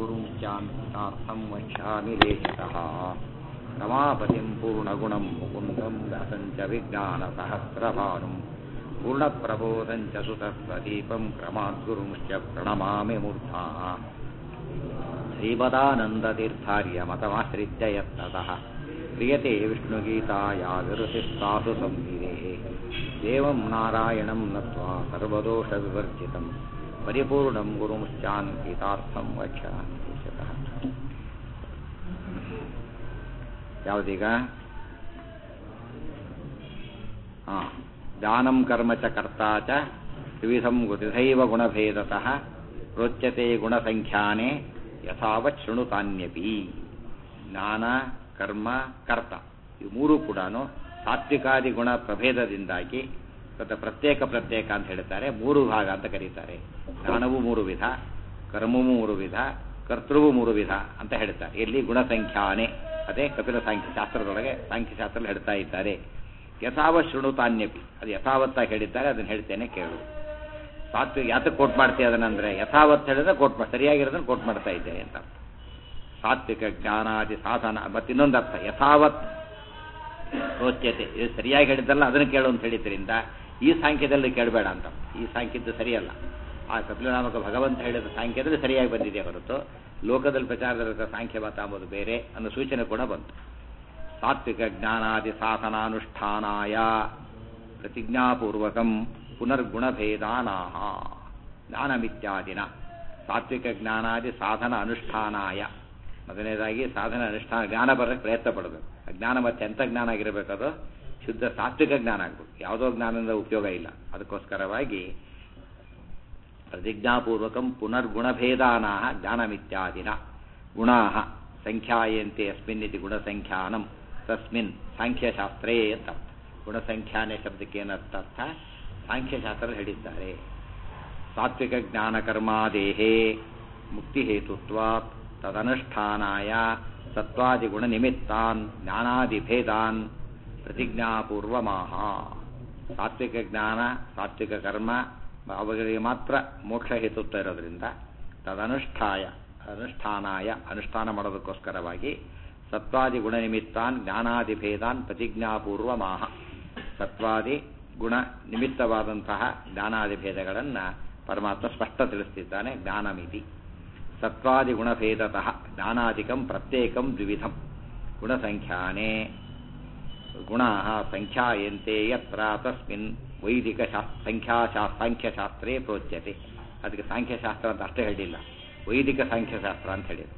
गुरुं चान्तार्थं वक्ष्यामि लेशतः रमापतिं पूर्णगुणं मुकुन्दं व्यासं च विज्ञानसहस्रभानुं पूर्णप्रबोधं च सुतस्वदीपं क्रमाद्गुरुंश्च प्रणमामि मूर्धा श्रीपदानन्दतीर्थार्यमतमाश्रित्य यत्नतः क्रियते विष्णुगीताया विरुतिस्तासु संविदेः देवं नारायणं नत्वा सर्वदोषविवर्जितं परिपूर्णं गुरुंश्चान्वितार्थं वक्ष्यामि ದೇಶತಃ ಯಾವುದೀಗ ಹಾಂ ದಾನಂ ಕರ್ಮ ಚ ಕರ್ತಾ ಚ ತ್ರಿವಿಧಂ ತ್ರಿಧೈವ ಗುಣಭೇದತಃ ಪ್ರೋಚ್ಯತೆ ಗುಣಸಂಖ್ಯಾನೆ ಯಥಾವತ್ ಶೃಣುತಾನ್ಯಪಿ ಜ್ಞಾನ ಕರ್ಮ ಕರ್ತ ಇವು ಮೂರು ಕೂಡ ಸಾತ್ವಿಕಾದಿ ಗುಣ ಪ್ರಭೇದದಿಂದಾಗಿ ಮತ್ತು ಪ್ರತ್ಯೇಕ ಪ್ರತ್ಯೇಕ ಅಂತ ಹೇಳ್ತಾರೆ ಮೂರು ಭಾಗ ಅಂತ ಕರೀತಾರೆ ಜ್ಞಾನವೂ ಮೂರು ವಿಧ ಕರ್ಮವೂ ಮೂರು ವಿಧ ಕರ್ತೃವು ಮೂರು ವಿಧ ಅಂತ ಹೇಳ್ತಾರೆ ಇಲ್ಲಿ ಗುಣಸಂಖ್ಯಾನೆ ಅದೇ ಕಪಿಲ ಸಾಂಖ್ಯ ಶಾಸ್ತ್ರದೊಳಗೆ ಸಾಂಖ್ಯಶಾಸ್ತ್ರ ಹೇಳ್ತಾ ಇದ್ದಾರೆ ಯಥಾವತ್ ಶೃಣುತಾನ್ಯಪಿ ಅದು ಯಥಾವತ್ತಾಗಿ ಹೇಳಿದ್ದಾರೆ ಅದನ್ನು ಹೇಳ್ತೇನೆ ಕೇಳು ಸಾತ್ವಿಕ ಯಾತಕ್ಕೆ ಕೋಟ್ ಮಾಡ್ತೀಯ ಅದನ್ನಂದ್ರೆ ಯಥಾವತ್ ಹೇಳಿದ್ರೆ ಕೋಟ್ ಮಾಡಿ ಸರಿಯಾಗಿರೋದನ್ನು ಕೋಟ್ ಮಾಡ್ತಾ ಇದ್ದೇನೆ ಅಂತ ಸಾತ್ವಿಕ ಜ್ಞಾನಾದಿ ಸಾಧನ ಮತ್ತು ಇನ್ನೊಂದು ಅರ್ಥ ಯಥಾವತ್ ಪ್ರೋಚ್ಯತೆ ಇದು ಸರಿಯಾಗಿ ಹೇಳಿದ್ದಲ್ಲ ಅದನ್ನು ಕೇಳು ಅಂತ ಹೇಳಿದ್ರಿಂದ ಈ ಸಾಂಖ್ಯದಲ್ಲಿ ಕೇಳಬೇಡ ಅಂತ ಈ ಸಾಂಖ್ಯದ್ದು ಸರಿಯಲ್ಲ ಆ ಕಪಿಲನಾಮಕ ಭಗವಂತ ಹೇಳಿದ ಸಾಂಖ್ಯದಲ್ಲಿ ಸರಿಯಾಗಿ ಬಂದಿದೆ ಹೊರತು ಲೋಕದಲ್ಲಿ ಪ್ರಚಾರದಲ್ಲಿರುವ ಸಾಂಖ್ಯಮತ ಅಂಬುದು ಬೇರೆ ಅನ್ನೋ ಸೂಚನೆ ಕೂಡ ಬಂತು ಸಾತ್ವಿಕ ಜ್ಞಾನಾದಿ ಸಾಧನಾನುಷ್ಠಾನಾಯ ಪ್ರತಿಜ್ಞಾಪೂರ್ವಕಂ ಪುನರ್ಗುಣಭೇದಾನಾಹ ಜ್ಞಾನಮಿತ್ಯಾದಿನ ಸಾತ್ವಿಕ ಜ್ಞಾನಾದಿ ಸಾಧನ ಅನುಷ್ಠಾನಾಯ ಮೊದಲನೇದಾಗಿ ಸಾಧನ ಅನುಷ್ಠಾನ ಜ್ಞಾನ ಬರೋಕ್ಕೆ ಪ್ರಯತ್ನ ಪಡಬೇಕು ಜ್ಞಾನ ಮತ್ತೆ ಎಂಥ ಜ್ಞಾನ ಆಗಿರಬೇಕದು ಶುದ್ಧ ಸಾತ್ವಿಕ ಜ್ಞಾನ ಆಗಬೇಕು ಯಾವುದೋ ಜ್ಞಾನದಿಂದ ಉಪಯೋಗ ಇಲ್ಲ ಅದಕ್ಕೋಸ್ಕರವಾಗಿ ಪ್ರತಿಜ್ಞಾಪೂರ್ವಕಂ ಪುನರ್ಗುಣಭೇದಾನಾ ಜ್ಞಾನಮಿತ್ಯಾದಿನ ಗುಣಾ ಸಂಖ್ಯಾಯಂತೆ ಅಸ್ಮಿನ್ ಇತಿ ಗುಣಸಂಖ್ಯಾನಂ ತಸ್ಮಿನ್ ಸಾಂಖ್ಯಶಾಸ್ತ್ರೇ ಅಂತ ಗುಣಸಂಖ್ಯಾನೆ ಶಬ್ದಕ್ಕೆ ಏನರ್ಥ ಅರ್ಥ ಸಾಂಖ್ಯಶಾಸ್ತ್ರ ಹೇಳಿದ್ದಾರೆ ಸಾತ್ವಿಕ ಜ್ಞಾನಕರ್ಮಾದೇಹೇ ಮುಕ್ತಿಹೇತುತ್ವಾತ್ ತದನುಷ್ಠಾನಾಯ ಸತ್ವಾದಿಗುಣನಿಮಿತ್ತಾನ್ ಜ್ಞಾನಾದಿಭೇದಾನ್ ಪ್ರತಿಜ್ಞಾಪೂರ್ವಮಾಹ ಸಾತ್ವಿಕ ಜ್ಞಾನ ಸಾತ್ವಿಕ ಕರ್ಮ ಅವುಗಳಿಗೆ ಮಾತ್ರ ಮೋಕ್ಷ ಹೇತುತ್ವ ಇರೋದ್ರಿಂದ ತದನುಷ್ಠಾಯ ಅನುಷ್ಠಾನಾಯ ಅನುಷ್ಠಾನ ಮಾಡೋದಕ್ಕೋಸ್ಕರವಾಗಿ ಸತ್ವಾದಿ ಗುಣನಿಮಿತ್ತಾನ್ ಜ್ಞಾನಾದಿಭೇದಾನ್ ಪ್ರತಿಜ್ಞಾಪೂರ್ವಮಾಹ ಸತ್ವಾದಿ ಗುಣ ನಿಮಿತ್ತವಾದಂತಹ ಜ್ಞಾನಾದಿಭೇದಗಳನ್ನು ಪರಮಾತ್ಮ ಸ್ಪಷ್ಟ ತಿಳಿಸ್ತಿದ್ದಾನೆ ಜ್ಞಾನಮಿತಿ ಸತ್ವಾದಿ ಗುಣಭೇದತಃ ಜ್ಞಾನಾದಿಕಂ ಪ್ರತ್ಯೇಕಂ ದ್ವಿವಿಧಂ ಗುಣಸಂಖ್ಯಾನೆ ಗುಣಾ ಸಂಖ್ಯಾಯಂತೆ ಯತ್ರ ತಸ್ಮಿನ್ ವೈದಿಕ ಶಾಸ್ ಸಂಖ್ಯಾಶಾ ಸಾಂಖ್ಯಶಾಸ್ತ್ರೇ ಪ್ರೋಚ್ಯತೆ ಅದಕ್ಕೆ ಸಾಂಖ್ಯಶಾಸ್ತ್ರ ಅಂತ ಅಷ್ಟೇ ಹೇಳಿಲ್ಲ ವೈದಿಕ ಸಾಂಖ್ಯಶಾಸ್ತ್ರ ಅಂತ ಹೇಳಿದೆ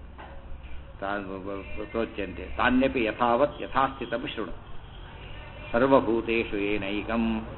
ಪ್ರೋಚ್ಯಂತೆ ತಾನ್ಯಪಿ ಯಥಾವತ್ ಯಥಾಸ್ಥಿತಂ ಶೃಣು ಸರ್ವಭೂತೇಷು ಏನೈಕಂ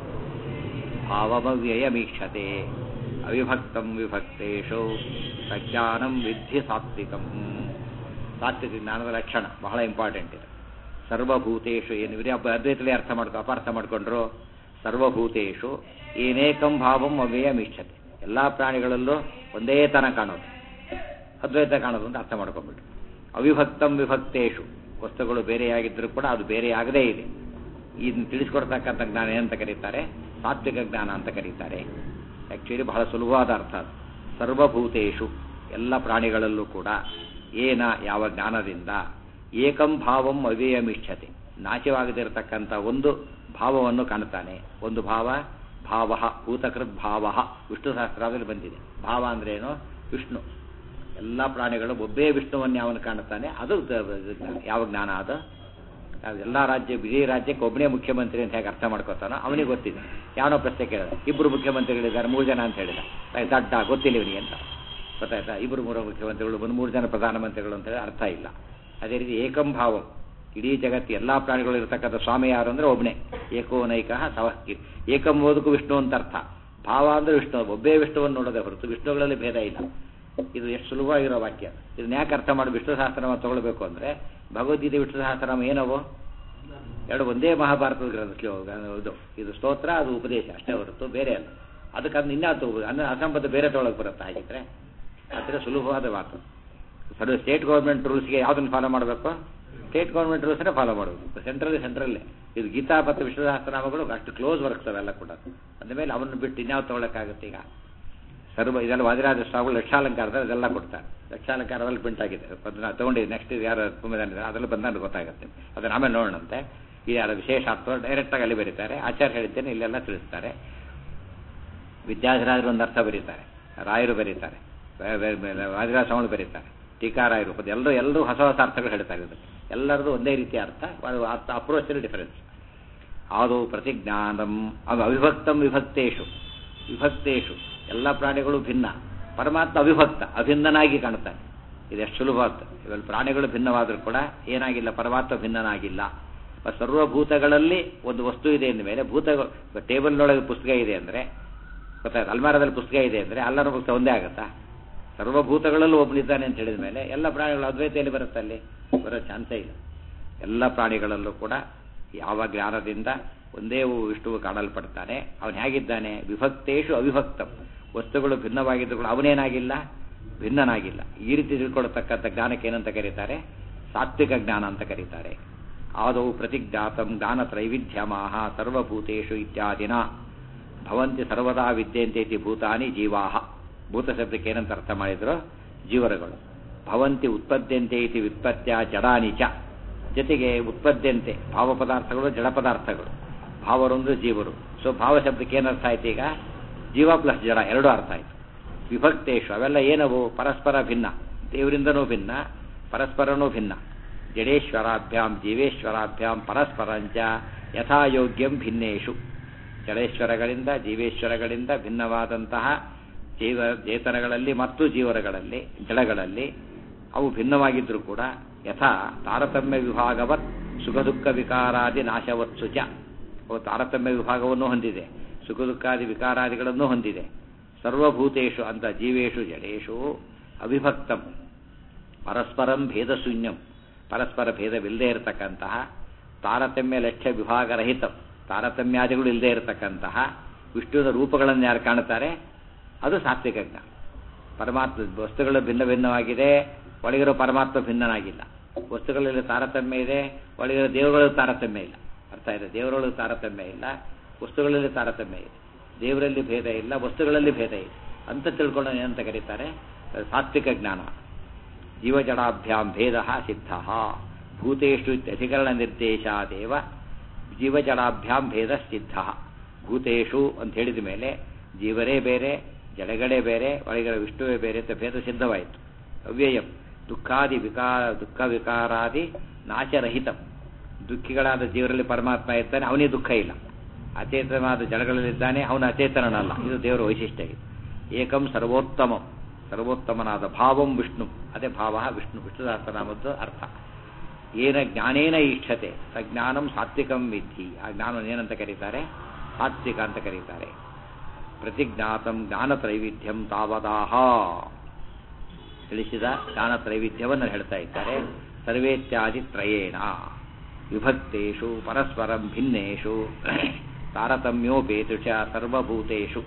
ಭಾವಮವ್ಯಯಮೀಕ್ಷತೆ ಅವಿಭಕ್ತಂ ವಿಭಕ್ತೇಷು ಸಜ್ಞಾನಂ ವಿಧಿ ಸಾತ್ವಿಕಂ ಸಾತ್ವಿಕ ಜ್ಞಾನದ ಲಕ್ಷಣ ಬಹಳ ಇಂಪಾರ್ಟೆಂಟ್ ಇದೆ ಸರ್ವಭೂತೇಷು ಏನು ಇವರೇ ಅದ್ವೈತಲೇ ಅರ್ಥ ಮಾಡ್ಕೊ ಅಪಾರ್ಥ ಮಾಡಿಕೊಂಡ್ರು ಸರ್ವಭೂತೇಷು ಏನೇಕಂ ಭಾವಂ ಅವ್ಯಯಮೀಕ್ಷತೆ ಎಲ್ಲ ಪ್ರಾಣಿಗಳಲ್ಲೂ ಒಂದೇ ತನ ಕಾಣೋದು ಅದ್ವೈತ ಕಾಣೋದು ಅಂತ ಅರ್ಥ ಮಾಡ್ಕೊಂಡ್ಬಿಟ್ಟು ಅವಿಭಕ್ತಂ ವಿಭಕ್ತೇಷು ವಸ್ತುಗಳು ಬೇರೆಯಾಗಿದ್ದರೂ ಕೂಡ ಅದು ಬೇರೆಯಾಗದೇ ಇದೆ ಇದನ್ನು ತಿಳಿಸ್ಕೊಡ್ತಕ್ಕಂಥ ಜ್ಞಾನ ಏನಂತ ಕರೀತಾರೆ ಸಾತ್ವಿಕ ಜ್ಞಾನ ಅಂತ ಕರೀತಾರೆ ಆ್ಯಕ್ಚುಲಿ ಬಹಳ ಸುಲಭವಾದ ಅರ್ಥ ಅದು ಸರ್ವಭೂತೇಷು ಎಲ್ಲ ಪ್ರಾಣಿಗಳಲ್ಲೂ ಕೂಡ ಏನ ಯಾವ ಜ್ಞಾನದಿಂದ ಏಕಂ ಭಾವಂ ಅವ್ಯಯಮಿಷ್ಠತೆ ನಾಶವಾಗದಿರತಕ್ಕಂಥ ಒಂದು ಭಾವವನ್ನು ಕಾಣುತ್ತಾನೆ ಒಂದು ಭಾವ ಭಾವ ಭೂತಕೃತ್ ಭಾವ ವಿಷ್ಣು ಸಹಸ್ರಾದಲ್ಲಿ ಬಂದಿದೆ ಭಾವ ಅಂದ್ರೇನು ವಿಷ್ಣು ಎಲ್ಲ ಪ್ರಾಣಿಗಳು ಒಬ್ಬೇ ವಿಷ್ಣುವನ್ನು ಯಾವನು ಕಾಣುತ್ತಾನೆ ಅದು ಯಾವ ಜ್ಞಾನ ಅದು ಎಲ್ಲ ರಾಜ್ಯ ಇಡೀ ರಾಜ್ಯಕ್ಕೆ ಒಬ್ಬನೇ ಮುಖ್ಯಮಂತ್ರಿ ಅಂತ ಹೇಗೆ ಅರ್ಥ ಮಾಡ್ಕೋತಾನೋ ಅವನಿಗೆ ಗೊತ್ತಿದೆ ಯಾವನೋ ಪ್ರಶ್ನೆ ಕೇಳೋದು ಇಬ್ಬರು ಮುಖ್ಯಮಂತ್ರಿಗಳಿದ್ದಾರೆ ಮೂರು ಜನ ಅಂತ ಹೇಳಿದ ದಡ್ಡ ಗೊತ್ತಿಲ್ಲ ಇವನಿಗೆ ಅಂತ ಗೊತ್ತಾಯ್ತಾ ಇಬ್ಬರು ಮೂರು ಮುಖ್ಯಮಂತ್ರಿಗಳು ಒಂದು ಮೂರು ಜನ ಪ್ರಧಾನಮಂತ್ರಿಗಳು ಅಂತ ಹೇಳಿ ಅರ್ಥ ಇಲ್ಲ ಅದೇ ರೀತಿ ಏಕಂ ಭಾವಂ ಇಡೀ ಜಗತ್ತು ಎಲ್ಲ ಪ್ರಾಣಿಗಳು ಇರತಕ್ಕಂಥ ಸ್ವಾಮಿ ಯಾರು ಅಂದರೆ ಒಬ್ಬನೇ ಏಕೋನೈಕ ಸವ ಏಕಂ ಓದಕ್ಕೂ ವಿಷ್ಣು ಅಂತ ಅರ್ಥ ಭಾವ ಅಂದರೆ ವಿಷ್ಣು ಒಬ್ಬೇ ವಿಷ್ಣುವನ್ನು ನೋಡೋದೇ ಹೊರತು ವಿಷ್ಣುಗಳಲ್ಲಿ ಭೇದ ಇಲ್ಲ ಇದು ಎಷ್ಟು ಸುಲಭವಾಗಿರೋ ವಾಕ್ಯ ಇದನ್ನ ಯಾಕೆ ಅರ್ಥ ಮಾಡಿ ವಿಷ್ಣು ಸಹಸ್ರನಾಮ ತಗೊಳ್ಬೇಕು ಅಂದರೆ ಭಗವದ್ಗೀತೆ ವಿಷ್ಣು ಸಹಸ್ರನಾಮ ಏನವು ಎರಡು ಒಂದೇ ಮಹಾಭಾರತದ ಗ್ರಂಥ ಇದು ಇದು ಸ್ತೋತ್ರ ಅದು ಉಪದೇಶ ಅಷ್ಟೇ ಹೊರತು ಬೇರೆ ಅಲ್ಲ ಅದಕ್ಕೆ ಅದನ್ನ ಇನ್ನೂ ತಗೋಬೋದು ಅಂದ್ರೆ ಅಸಂಬದ್ಧ ಬೇರೆ ತೊಗೊಳಕ್ಕೆ ಬರುತ್ತೆ ಹಾಗಿದ್ರೆ ಅದರ ಸುಲಭವಾದ ಮಾತು ಸರ್ವ ಸ್ಟೇಟ್ ಗೌರ್ಮೆಂಟ್ ರೂಲ್ಸ್ಗೆ ಯಾವುದನ್ನು ಫಾಲೋ ಮಾಡಬೇಕು ಸ್ಟೇಟ್ ಗೌರ್ಮೆಂಟ್ ರೂಲ್ಸ್ನೇ ಫಾಲೋ ಮಾಡಬೇಕು ಸೆಂಟ್ರಲ್ಲಿ ಸೆಂಟ್ರಲ್ಲೇ ಇದು ಗೀತಾ ಮತ್ತು ವಿಶ್ವಸಹಸ್ರನಾಮಗಳು ಅಷ್ಟು ಕ್ಲೋಸ್ ವರ್ಕ್ಸ್ ಅವೆಲ್ಲ ಕೂಡ ಅಂದಮೇಲೆ ಅವನ್ನು ಬಿಟ್ಟು ಇನ್ಯಾವ ತೊಗೊಳಕ್ಕಾಗುತ್ತೆ ಈಗ ಸರ್ವ ಇದೆಲ್ಲ ವಾದಿರಾಜ ಸ್ವಾಮಿಗಳು ಲಕ್ಷಾಲಂಕಾರದಲ್ಲಿ ಅದೆಲ್ಲ ಕೊಡ್ತಾರೆ ಲಕ್ಷಾಲಂಕಾರದಲ್ಲಿ ಪ್ರಿಂಟ್ ಆಗಿದೆ ಅದನ್ನ ತಗೊಂಡಿದ್ದು ನೆಕ್ಸ್ಟ್ ಯಾರು ತುಂಬಿದಾನಿದ್ದಾರೆ ಅದರಲ್ಲಿ ಬಂದಾಗ ಗೊತ್ತಾಗುತ್ತೆ ಅದನ್ನ ಆಮೇಲೆ ನೋಡೋಣಂತೆ ಇದು ಯಾರ ವಿಶೇಷ ಅರ್ಥ ಡೈರೆಕ್ಟಾಗಿ ಅಲ್ಲಿ ಬರೀತಾರೆ ಆಚಾರ್ಯ ಹೇಳಿದ್ದೇನೆ ಇಲ್ಲೆಲ್ಲ ತಿಳಿಸ್ತಾರೆ ವಿದ್ಯಾಧರಾಜರು ಒಂದು ಅರ್ಥ ಬರೀತಾರೆ ರಾಯರು ಬರೀತಾರೆ ವಾದಿರಾಜ ಸ್ವಾಮಿಗಳು ಬರೀತಾರೆ ಟೀಕಾರಾಯರು ಎಲ್ಲರೂ ಎಲ್ಲರೂ ಹೊಸ ಹೊಸ ಅರ್ಥಗಳು ಹೇಳ್ತಾರೆ ಇದು ಎಲ್ಲರದು ಒಂದೇ ರೀತಿಯ ಅರ್ಥ ಅರ್ಥ ಅಪ್ರೋಚಲ್ಲಿ ಡಿಫರೆನ್ಸ್ ಆದೌ ಪ್ರತಿಜ್ಞಾನಂ ಅವ ಅವಿಭಕ್ತಂ ವಿಭಕ್ತೇಶು ವಿಭಕ್ತೇಶು ಎಲ್ಲ ಪ್ರಾಣಿಗಳು ಭಿನ್ನ ಪರಮಾತ್ಮ ಅವಿಭಕ್ತ ಅಭಿನ್ನನಾಗಿ ಕಾಣ್ತಾನೆ ಇದೆಷ್ಟು ಸುಲಭ ಅಂತ ಇವೆಲ್ಲ ಪ್ರಾಣಿಗಳು ಭಿನ್ನವಾದರೂ ಕೂಡ ಏನಾಗಿಲ್ಲ ಪರಮಾತ್ಮ ಭಿನ್ನನಾಗಿಲ್ಲ ಸರ್ವಭೂತಗಳಲ್ಲಿ ಒಂದು ವಸ್ತು ಇದೆ ಅಂದ ಮೇಲೆ ಭೂತಗಳು ಟೇಬಲ್ನೊಳಗೆ ಪುಸ್ತಕ ಇದೆ ಅಂದರೆ ಗೊತ್ತಾಯ್ತು ಅಲ್ಮಾರದಲ್ಲಿ ಪುಸ್ತಕ ಇದೆ ಅಂದರೆ ಅಲ್ಲರ ಪುಸ್ತಕ ಒಂದೇ ಆಗುತ್ತಾ ಸರ್ವಭೂತಗಳಲ್ಲೂ ಒಬ್ಬನಿದ್ದಾನೆ ಅಂತ ಹೇಳಿದ ಮೇಲೆ ಎಲ್ಲ ಪ್ರಾಣಿಗಳು ಅದ್ವೈತೆಯಲ್ಲಿ ಬರುತ್ತೆ ಅಲ್ಲಿ ಬರೋ ಚಾನ್ಸೇ ಇಲ್ಲ ಎಲ್ಲ ಪ್ರಾಣಿಗಳಲ್ಲೂ ಕೂಡ ಯಾವ ಜ್ಞಾನದಿಂದ ಒಂದೇ ವಿಷ್ಣುವು ಕಾಣಲ್ಪಡ್ತಾನೆ ಅವನು ಹೇಗಿದ್ದಾನೆ ವಿಭಕ್ತೇಶು ಅವಿಭಕ್ತಂ ವಸ್ತುಗಳು ಭಿನ್ನವಾಗಿದ್ದು ಕೂಡ ಅವನೇನಾಗಿಲ್ಲ ಭಿನ್ನನಾಗಿಲ್ಲ ಈ ರೀತಿ ತಿಳ್ಕೊಳ್ತಕ್ಕಂಥ ಜ್ಞಾನಕ್ಕೆ ಏನಂತ ಕರೀತಾರೆ ಸಾತ್ವಿಕ ಜ್ಞಾನ ಅಂತ ಕರೀತಾರೆ ಆದೌ ಪ್ರತಿಜ್ಞಾತಂ ಜ್ಞಾನ ತ್ರೈವಿಧ್ಯಮಾಹ ಸರ್ವಭೂತೇಶು ಇತ್ಯಾದಿನ ಭವಂತಿ ಸರ್ವದಾ ವಿದ್ಯಂತೆ ಇತಿ ಭೂತಾನಿ ಜೀವಾಹ ಭೂತ ಶಬ್ದಕ್ಕೆ ಏನಂತ ಅರ್ಥ ಮಾಡಿದ್ರು ಜೀವರಗಳು ಭವಂತಿ ಉತ್ಪದ್ಯಂತೆ ಇತಿ ವ್ಯುತ್ಪತ್ಯ ಜಡಾನಿ ಚ ಜೊತೆಗೆ ಉತ್ಪದ್ಯಂತೆ ಭಾವ ಪದಾರ್ಥಗಳು ಜಡ ಪದಾರ್ಥಗಳು ಭಾವರೊಂದು ಜೀವರು ಸೊ ಭಾವ ಶಬ್ದಕ್ಕೆ ಏನರ್ಥ ಆಯ್ತು ಈಗ ಜೀವ ಪ್ಲಸ್ ಜಡ ಎರಡೂ ಅರ್ಥ ಆಯ್ತು ವಿಭಕ್ತೇಶು ಅವೆಲ್ಲ ಏನವು ಪರಸ್ಪರ ಭಿನ್ನ ದೇವರಿಂದನೂ ಭಿನ್ನ ಪರಸ್ಪರನೂ ಭಿನ್ನ ಜಡೇಶ್ವರಾಭ್ಯಾಂ ಜೀವೇಶ್ವರಾಭ್ಯಾಂ ಪರಸ್ಪರಂಚ ಯಥಾಯೋಗ್ಯಂ ಭಿನ್ನೇಶು ಜಡೇಶ್ವರಗಳಿಂದ ಜೀವೇಶ್ವರಗಳಿಂದ ಭಿನ್ನವಾದಂತಹ ಜೀವ ಚೇತನಗಳಲ್ಲಿ ಮತ್ತು ಜೀವರಗಳಲ್ಲಿ ಜಡಗಳಲ್ಲಿ ಅವು ಭಿನ್ನವಾಗಿದ್ದರೂ ಕೂಡ ಯಥಾ ತಾರತಮ್ಯ ವಿಭಾಗವತ್ ಸುಖ ದುಃಖ ವಿಕಾರಾದಿ ನಾಶವತ್ಸು ಚ ಅವು ತಾರತಮ್ಯ ವಿಭಾಗವನ್ನು ಹೊಂದಿದೆ ಸುಖ ದುಃಖಾದಿ ವಿಕಾರಾದಿಗಳನ್ನು ಹೊಂದಿದೆ ಸರ್ವಭೂತೇಶು ಅಂತ ಜೀವೇಶು ಜಡೇಶು ಅವಿಭಕ್ತಂ ಪರಸ್ಪರಂ ಭೇದಶೂನ್ಯಂ ಪರಸ್ಪರ ಭೇದವಿಲ್ಲದೆ ಇರತಕ್ಕಂತಹ ತಾರತಮ್ಯ ಲಕ್ಷ್ಯ ವಿಭಾಗರಹಿತ ತಾರತಮ್ಯಾದಿಗಳು ಇಲ್ಲದೆ ಇರತಕ್ಕಂತಹ ವಿಷ್ಣುವಿನ ರೂಪಗಳನ್ನು ಯಾರು ಕಾಣುತ್ತಾರೆ ಅದು ಸಾತ್ವಿಕ ಜ್ಞಾನ ಪರಮಾತ್ಮ ವಸ್ತುಗಳು ಭಿನ್ನ ಭಿನ್ನವಾಗಿದೆ ಒಳಗಿರೋ ಪರಮಾತ್ಮ ಭಿನ್ನನಾಗಿಲ್ಲ ವಸ್ತುಗಳಲ್ಲಿ ತಾರತಮ್ಯ ಇದೆ ಒಳಗಿರೋ ದೇವರುಗಳು ತಾರತಮ್ಯ ಇಲ್ಲ ಅರ್ಥ ಇದೆ ದೇವರೊಳಗೆ ತಾರತಮ್ಯ ಇಲ್ಲ ವಸ್ತುಗಳಲ್ಲಿ ತಾರತಮ್ಯ ಇದೆ ದೇವರಲ್ಲಿ ಭೇದ ಇಲ್ಲ ವಸ್ತುಗಳಲ್ಲಿ ಭೇದ ಇದೆ ಅಂತ ತಿಳ್ಕೊಂಡು ಏನಂತ ಕರೀತಾರೆ ಸಾತ್ವಿಕ ಜ್ಞಾನ ಜೀವಜಡಾಭ್ಯಾಂ ಭೇದ ಸಿದ್ಧ ಭೂತೇಶು ಅಧಿಕರಣ ನಿರ್ದೇಶಾದೇವ ಜೀವಜಡಾಭ್ಯಾಂ ಭೇದ ಸಿದ್ಧ ಭೂತೇಶು ಅಂತ ಹೇಳಿದ ಮೇಲೆ ಜೀವರೇ ಬೇರೆ ಜಡಗಳೇ ಬೇರೆ ಒಳಗಿರೋ ವಿಷ್ಣುವೇ ಬೇರೆ ಅಂತ ಭೇದ ಸಿದ್ಧವಾಯಿತು ಅವ್ಯಯಂ ದುಃಖಾದಿ ವಿಕಾರ ದುಃಖ ವಿಕಾರಾದಿ ನಾಶರಹಿತ ದುಃಖಿಗಳಾದ ಜೀವರಲ್ಲಿ ಪರಮಾತ್ಮ ಇರ್ತಾನೆ ಅವನಿಗೆ ದುಃಖ ಇಲ್ಲ ಅಚೇತನವಾದ ಜಡಗಳಲ್ಲಿದ್ದಾನೆ ಅವನು ಅಚೇತನನಲ್ಲ ಇದು ದೇವರ ವೈಶಿಷ್ಟ್ಯ ಇದು ಏಕಂ ಸರ್ವೋತ್ತಮಂ ಸರ್ವೋತ್ತಮನಾದ ಭಾವಂ ವಿಷ್ಣು ಅದೇ ಭಾವ ವಿಷ್ಣು ವಿಷ್ಣು ಸಹಸ್ರನಾಮದ್ದು ಅರ್ಥ ಏನ ಜ್ಞಾನೇನ ಇಷ್ಠತೆ ಸಜ್ಞಾನಂ ಸಾತ್ವಿಕಂ ವಿಧಿ ಆ ಜ್ಞಾನವನ್ನು ಏನಂತ ಕರೀತಾರೆ ಸಾತ್ವಿಕ ಅಂತ ಕರೀತಾರೆ ಪ್ರತಿಜ್ಞಾತಂ ಜ್ಞಾನ ತ್ರೈವಿಧ್ಯಂ ತಾವದಾಹ ತಿಳಿಸಿದ ಜ್ಞಾನ ತ್ರೈವಿಧ್ಯವನ್ನು ಹೇಳ್ತಾ ಇದ್ದಾರೆ ಸರ್ವೇತ್ಯಾದಿ ತ್ರಯೇಣ ವಿಭಕ್ತೇಷು ಪರಸ್ಪರಂ ಭಿನ್ನೇಷು ತಾರತಮ್ಯೋಪೇತು ಚ ಸರ್ವಭೂತೇಷು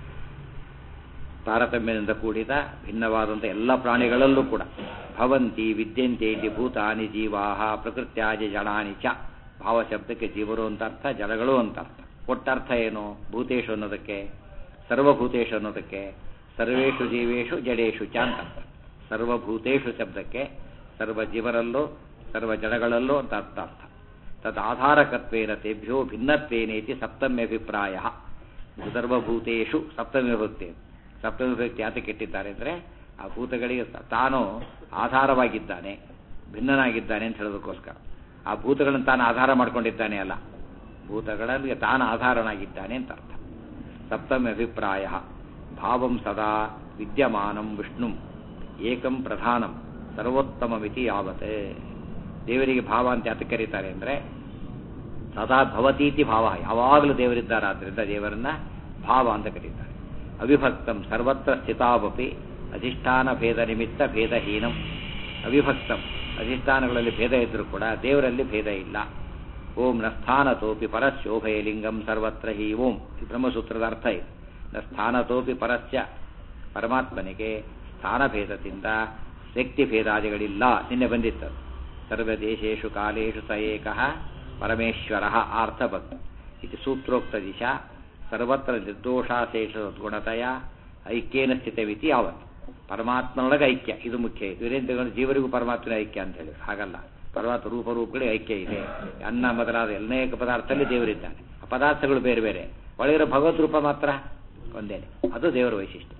ತಾರತಮ್ಯದಿಂದ ಕೂಡಿದ ಭಿನ್ನವಾದಂಥ ಎಲ್ಲ ಪ್ರಾಣಿಗಳಲ್ಲೂ ಕೂಡ ಭವಂತಿ ವಿದ್ಯಂತೆ ಇತಿ ಭೂತಾನಿ ಜೀವಾಹ ಪ್ರಕೃತ್ಯಾದಿ ಜಡಾನಿ ಚ ಭಾವಶಬ್ದಕ್ಕೆ ಜೀವರು ಅಂತ ಅರ್ಥ ಜಡಗಳು ಅಂತ ಅರ್ಥ ಒಟ್ಟರ್ಥ ಏನು ಭೂತೇಶು ಅನ್ನೋದಕ್ಕೆ ಸರ್ವಭೂತೇಶು ಅನ್ನೋದಕ್ಕೆ ಸರ್ವೇಷು ಜೀವೇಶು ಜಡೇಶು ಚ ಅಂತ ಅರ್ಥ ಸರ್ವಭೂತೇಶು ಶಬ್ದಕ್ಕೆ ಸರ್ವ ಜೀವರಲ್ಲೂ ಸರ್ವ ಜಡಗಳಲ್ಲೂ ಅಂತ ಅರ್ಥ ಅರ್ಥ ತದಾಧಾರಕತ್ವೇನ ತೇಭ್ಯೋ ಭಿನ್ನತ್ವೇನೇತಿ ಸಪ್ತಮ್ಯಭಿಪ್ರಾಯ ಸರ್ವಭೂತೇಶು ಸಪ್ತಮಿ ವಿಭಕ್ತಿ ಸಪ್ತಮಿ ವಿಭಕ್ತಿ ಯಾತಕ್ಕೆ ಇಟ್ಟಿದ್ದಾರೆ ಅಂದರೆ ಆ ಭೂತಗಳಿಗೆ ತಾನು ಆಧಾರವಾಗಿದ್ದಾನೆ ಭಿನ್ನನಾಗಿದ್ದಾನೆ ಅಂತ ಹೇಳೋದಕ್ಕೋಸ್ಕರ ಆ ಭೂತಗಳನ್ನು ತಾನು ಆಧಾರ ಮಾಡ್ಕೊಂಡಿದ್ದಾನೆ ಅಲ್ಲ ಭೂತಗಳಲ್ಲಿ ತಾನು ಆಧಾರನಾಗಿದ್ದಾನೆ ಅಂತ ಅರ್ಥ ಸಪ್ತಮ್ಯ ಅಭಿಪ್ರಾಯ ಭಾವಂ ಸದಾ ವಿದ್ಯಮಾನಂ ವಿಷ್ಣು ಏಕಂ ಪ್ರಧಾನಂ ಸರ್ವೋತ್ತಮಮಿತಿ ಯಾವತ್ ದೇವರಿಗೆ ಭಾವ ಅಂತ ಯಾತಕ್ಕೆ ಕರೀತಾರೆ ಅಂದರೆ ಸದಾ ಭವತೀತಿ ಭಾವ ಯಾವಾಗಲೂ ದೇವರಿದ್ದಾರೆ ಆದ್ದರಿಂದ ದೇವರನ್ನ ಭಾವ ಅಂತ ಕರೀತಾರೆ ಅವಿಭಕ್ತಂ ಸರ್ವತ್ರ ಸ್ಥಿತಾವಪಿ ಅಧಿಷ್ಠಾನ ಭೇದ ನಿಮಿತ್ತ ಭೇದಹೀನಂ ಅವಿಭಕ್ತಂ ಅಧಿಷ್ಠಾನಗಳಲ್ಲಿ ಭೇದ ಇದ್ದರೂ ಕೂಡ ದೇವರಲ್ಲಿ ಭೇದ ಇಲ್ಲ ಓಂ ನ ಸ್ಥಾನತೋಪಿ ಪರಸ್ಯೋಭಯ ಲಿಂಗಂ ಸರ್ವತ್ರ ಹಿ ಓಂ ಈ ಬ್ರಹ್ಮಸೂತ್ರದ ಅರ್ಥ ಇದೆ ನ ಸ್ಥಾನತೋಪಿ ಪರಸ್ಯ ಪರಮಾತ್ಮನಿಗೆ ಸ್ಥಾನಭೇದದಿಂದ ವ್ಯಕ್ತಿ ಭೇದಾದಿಗಳಿಲ್ಲ ನಿನ್ನೆ ಬಂದಿತ್ತು ಸರ್ವದೇಶೇಶು ಕಾಲೇಶು ಸ ಏಕಃ ಪರಮೇಶ್ವರ ಅರ್ಥಭಕ್ತ ಇದು ಸೂತ್ರೋಕ್ತ ದಿಶಾ ಸರ್ವತ್ರ ನಿರ್ದೋಷಾಶೇಷ ಗುಣತೆಯ ಐಕ್ಯೇನ ಸ್ಥಿತವಿತಿ ಯಾವತ್ತು ಪರಮಾತ್ಮನೊಳಗೆ ಐಕ್ಯ ಇದು ಮುಖ್ಯ ಇವರೇನು ತಗೊಂಡು ಜೀವರಿಗೂ ಪರಮಾತ್ಮನ ಐಕ್ಯ ಅಂತ ಹೇಳಿ ಹಾಗಲ್ಲ ಪರಮಾತ್ಮ ರೂಪ ರೂಪಗಳಿಗೆ ಐಕ್ಯ ಇದೆ ಅನ್ನ ಮೊದಲಾದ ಅನೇಕ ಪದಾರ್ಥದಲ್ಲಿ ದೇವರಿದ್ದಾನೆ ಆ ಪದಾರ್ಥಗಳು ಬೇರೆ ಬೇರೆ ಒಳಗಿರೋ ಭಗವತ್ ರೂಪ ಮಾತ್ರ ಒಂದೇನೆ ಅದು ದೇವರ ವೈಶಿಷ್ಟ್ಯ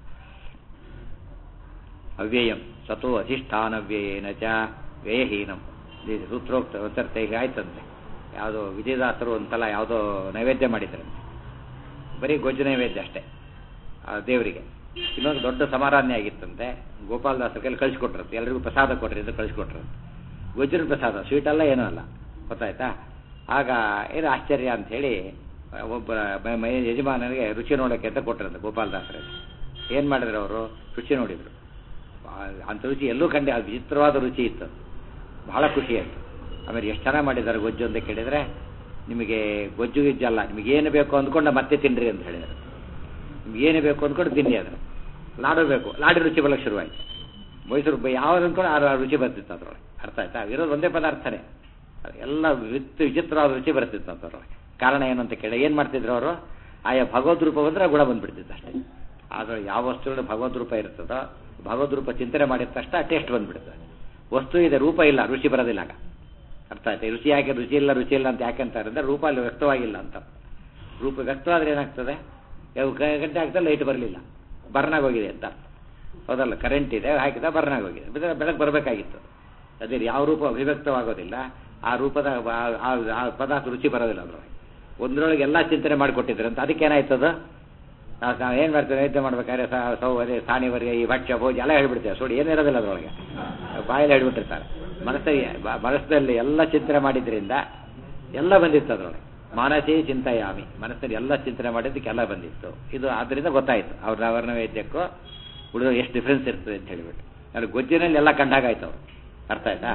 ಅವ್ಯಯಂ ಸತೋ ಅಧಿಷ್ಠಾನವ್ಯಯೇನ ಚ ವ್ಯಯಹೀನಂ ಇದು ಸೂತ್ರೋಕ್ತ ಒತ್ತರ್ಥ ಈಗ ಆಯ್ತಂತೆ ಯಾವುದೋ ವಿಜಯದಾಸರು ಒಂದ್ಸಲ ಯಾವುದೋ ನೈವೇದ್ಯ ಮಾಡಿದ್ರಂತೆ ಬರೀ ಗೊಜ್ಜು ನೈವೇದ್ಯ ಅಷ್ಟೇ ಆ ದೇವರಿಗೆ ಇನ್ನೊಂದು ದೊಡ್ಡ ಸಮಾರಾಧನೆ ಆಗಿತ್ತಂತೆ ಗೋಪಾಲದಾಸರ ಕೈಲಿ ಕಳಿಸ್ಕೊಟ್ರಂತೆ ಎಲ್ರಿಗೂ ಪ್ರಸಾದ ಕೊಟ್ರಿ ಅಂತ ಕಳಿಸ್ಕೊಟ್ರಂತೆ ಗೊಜ್ಜಿನ ಪ್ರಸಾದ ಸ್ವೀಟ್ ಅಲ್ಲ ಏನೂ ಅಲ್ಲ ಗೊತ್ತಾಯ್ತಾ ಆಗ ಏನು ಆಶ್ಚರ್ಯ ಅಂತ ಹೇಳಿ ಒಬ್ಬ ಮ- ಮ- ಯಜಮಾನನಿಗೆ ರುಚಿ ನೋಡೋಕ್ಕೆ ಅಂತ ಕೊಟ್ಟರಂತೆ ಗೋಪಾಲದಾಸರಲ್ಲಿ ಏನು ಮಾಡಿದ್ರು ಅವರು ರುಚಿ ನೋಡಿದ್ರು ಆ- ಅಂಥ ರುಚಿ ಎಲ್ಲೂ ಕಂಡೆ ಅದು ವಿಚಿತ್ರವಾದ ರುಚಿ ಇತ್ತು ಬಹಳ ಖುಷಿ ಆಯಿತು ಆಮೇಲೆ ಎಷ್ಟು ಚೆನ್ನಾಗಿ ಮಾಡಿದ್ದಾರೆ ಗೊಜ್ಜು ಅಂತ ಕೇಳಿದರೆ ನಿಮಗೆ ಗೊಜ್ಜು ಗಿಜ್ಜಲ್ಲ ನಿಮಗೆ ಏನು ಬೇಕು ಅಂದ್ಕೊಂಡು ಮತ್ತೆ ತಿನ್ನಿರಿ ಅಂತ ಹೇಳಿದರು ನಿಮ್ಗೆ ಏನು ಬೇಕು ಅಂದ್ಕೊಂಡು ತಿನ್ನಿ ಅದನ್ನು ಲಾಡು ಬೇಕು ಲಾಡಿ ರುಚಿ ಬರಕ್ಕೆ ಶುರುವಾಯಿತು ಮೈಸೂರು ಬ- ಯಾವ್ದು ಅಂದ್ಕೊಂಡು ಆ ರುಚಿ ಬರ್ತಿತ್ತು ಅದರೊಳಗೆ ಅರ್ಥ ಆಯ್ತಾ ಇರೋದು ಒಂದೇ ಪದಾರ್ಥನೇ ಅದು ಎಲ್ಲ ವಿತ್ ವಿಚಿತ್ರವಾದ ರುಚಿ ಬರ್ತಿತ್ತು ಅದರೊಳಗೆ ಕಾರಣ ಏನು ಅಂತ ಕೇಳಿ ಏನು ಮಾಡ್ತಿದ್ರು ಅವರು ಆಯಾ ಭಗವದ್ ರೂಪ ಬಂದರೆ ಗುಣ ಬಂದ್ಬಿಡ್ತಿತ್ತು ಅಷ್ಟೇ ಆದರೆ ಯಾವ ವಸ್ತುಗಳು ಭಗವದ್ ರೂಪ ಇರ್ತದೋ ಭಗವದ್ ರೂಪ ಚಿಂತನೆ ಮಾಡಿದ ತಕ್ಷಣ ಟೇಸ್ಟ್ ಬಂದ್ಬಿಡುತ್ತೆ ವಸ್ತು ಇದೆ ರೂಪ ಇಲ್ಲ ರುಚಿ ಬರೋದಿಲ್ಲ ಆಗ ಅರ್ಥ ಆಯ್ತಾ ರುಚಿ ಯಾಕೆ ರುಚಿ ಇಲ್ಲ ರುಚಿ ಇಲ್ಲ ಅಂತ ಯಾಕೆ ಅಂತಾರೆ ಅಂದರೆ ರೂಪ ಅಲ್ಲಿ ವ್ಯಕ್ತವಾಗಿಲ್ಲ ಅಂತ ರೂಪ ವ್ಯಕ್ತವಾದ್ರೆ ಏನಾಗ್ತದೆ ಯಾವ ಗ- ಗಂಟೆ ಆಗ್ತದೆ ಲೈಟ್ ಬರಲಿಲ್ಲ ಬರ್ನಾಗ ಹೋಗಿದೆ ಅಂತ ಹೌದಲ್ಲ ಕರೆಂಟ್ ಇದೆ ಹಾಕಿದ ಬರ್ನಾಗ ಹೋಗಿದೆ ಬಿದ್ರೆ ಬೆಳಗ್ಗೆ ಬರಬೇಕಾಗಿತ್ತು ಅದೇ ಯಾವ ರೂಪ ಅಭಿವ್ಯಕ್ತವಾಗೋದಿಲ್ಲ ಆ ರೂಪದ ಆ- ಆ- ಆ ಪದಾರ್ಥ ರುಚಿ ಬರೋದಿಲ್ಲ ಅದರೊಳಗೆ ಒಂದರೊಳಗೆ ಎಲ್ಲ ಚಿಂತನೆ ಮಾಡಿಕೊಟ್ಟಿದ್ರು ಅಂತ ಅದಕ್ಕೆ ಏನಾಯ್ತದ ನಾವು ನಾವು ಏನು ಮಾಡ್ತೇವೆ ನೈವೇದ್ಯ ಮಾಡ್ಬೇಕಾದ್ರೆ ಸ- ಸೌವರೆ ಸಾಣಿವರೆ ಈ ಭಕ್ಷ್ಯ ಭೋಜ ಎಲ್ಲ ಹೇಳ್ಬಿಡ್ತೇವೆ ಸುಡಿ ಏನು ಇರೋದಿಲ್ಲ ಅದರೊಳಗೆ ಬಾಯಲ್ಲಿ ಹೇಳ್ಬಿಟ್ಟಿರ್ತಾರೆ ಮನಸ್ಸಲ್ಲಿ ಬ- ಮನಸ್ಸಲ್ಲಿ ಎಲ್ಲ ಚಿಂತನೆ ಮಾಡಿದ್ರಿಂದ ಎಲ್ಲ ಬಂದಿತ್ತು ಅದರೊಳಗೆ ಮಾನಸೇ ಚಿಂತಾಯಾಮಿ ಮನಸ್ಸಲ್ಲಿ ಎಲ್ಲ ಚಿಂತನೆ ಮಾಡಿದ್ದಕ್ಕೆ ಎಲ್ಲ ಬಂದಿತ್ತು ಇದು ಆದ್ದರಿಂದ ಗೊತ್ತಾಯಿತು ಅವ್ರ ಅವರ ನೈವೇದ್ಯಕ್ಕೂ ಉಳಿದ ಎಷ್ಟು ಡಿಫ್ರೆನ್ಸ್ ಇರ್ತದೆ ಅಂತ ಹೇಳಿಬಿಟ್ಟು ಅಲ್ಲಿ ಗೊಜ್ಜಿನಲ್ಲಿ ಎಲ್ಲ ಕಂಡಾಗಾಯ್ತು ಅವ್ರು ಅರ್ಥ ಆಯ್ತಾ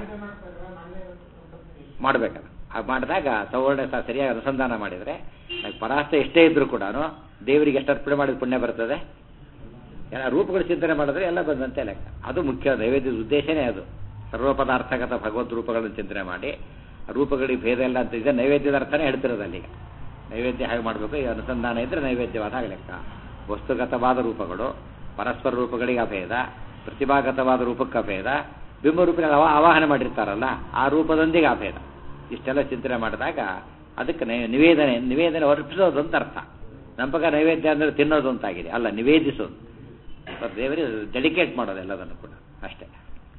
ಮಾಡಬೇಕಲ್ಲ ಹಾಗೆ ಮಾಡಿದಾಗ ಸವರ್ಣ ಸಹ ಸರಿಯಾಗಿ ಅನುಸಂಧಾನ ಮಾಡಿದರೆ ಪರಾಸ್ತ ಎಷ್ಟೇ ಇದ್ರೂ ಕೂಡ ದೇವರಿಗೆ ಎಷ್ಟು ಅರ್ಪಣೆ ಮಾಡಿದ ಪುಣ್ಯ ಬರ್ತದೆ ಎಲ್ಲ ರೂಪಗಳು ಚಿಂತನೆ ಮಾಡಿದ್ರೆ ಎಲ್ಲ ಬಂದಂತೆ ಲೆಕ್ಕ ಅದು ಮುಖ್ಯ ನೈವೇದ್ಯದ ಉದ್ದೇಶನೇ ಅದು ಸರ್ವ ಪದಾರ್ಥಗತ ಭಗವದ್ ರೂಪಗಳನ್ನು ಚಿಂತನೆ ಮಾಡಿ ಆ ರೂಪಗಳಿಗೆ ಭೇದ ಇಲ್ಲ ಅಂತ ಇದೆ ನೈವೇದ್ಯದ ಅರ್ಥನೇ ಹೇಳ್ತಿರೋದು ಅಲ್ಲಿಗೆ ನೈವೇದ್ಯ ಹೇಗೆ ಮಾಡಬೇಕು ಈ ಅನುಸಂಧಾನ ಇದ್ದರೆ ನೈವೇದ್ಯವಾದ ಲೆಕ್ಕ ವಸ್ತುಗತವಾದ ರೂಪಗಳು ಪರಸ್ಪರ ರೂಪಗಳಿಗೆ ಅಭೇದ ಪ್ರತಿಭಾಗತವಾದ ರೂಪಕ್ಕೆ ಅಭೇದ ಬಿಂಬರೂಪಿನ ಅವ ಆವಾಹನ ಮಾಡಿರ್ತಾರಲ್ಲ ಆ ರೂಪದೊಂದಿಗೆ ಅಭೇದ ಇಷ್ಟೆಲ್ಲ ಚಿಂತನೆ ಮಾಡಿದಾಗ ಅದಕ್ಕೆ ನೈ- ನಿವೇದನೆ ನಿವೇದನೆ ಅರ್ಪಿಸೋದು ಅಂತ ಅರ್ಥ ನಮ್ಮ ಪ್ರಕಾರ ನೈವೇದ್ಯ ಅಂದರೆ ತಿನ್ನೋದು ಅಂತಾಗಿದೆ ಅಲ್ಲ ನಿವೇದಿಸೋದು ಮತ್ತು ದೇವರಿಗೆ ಡೆಡಿಕೇಟ್ ಮಾಡೋದು ಎಲ್ಲದನ್ನು ಕೂಡ ಅಷ್ಟೇ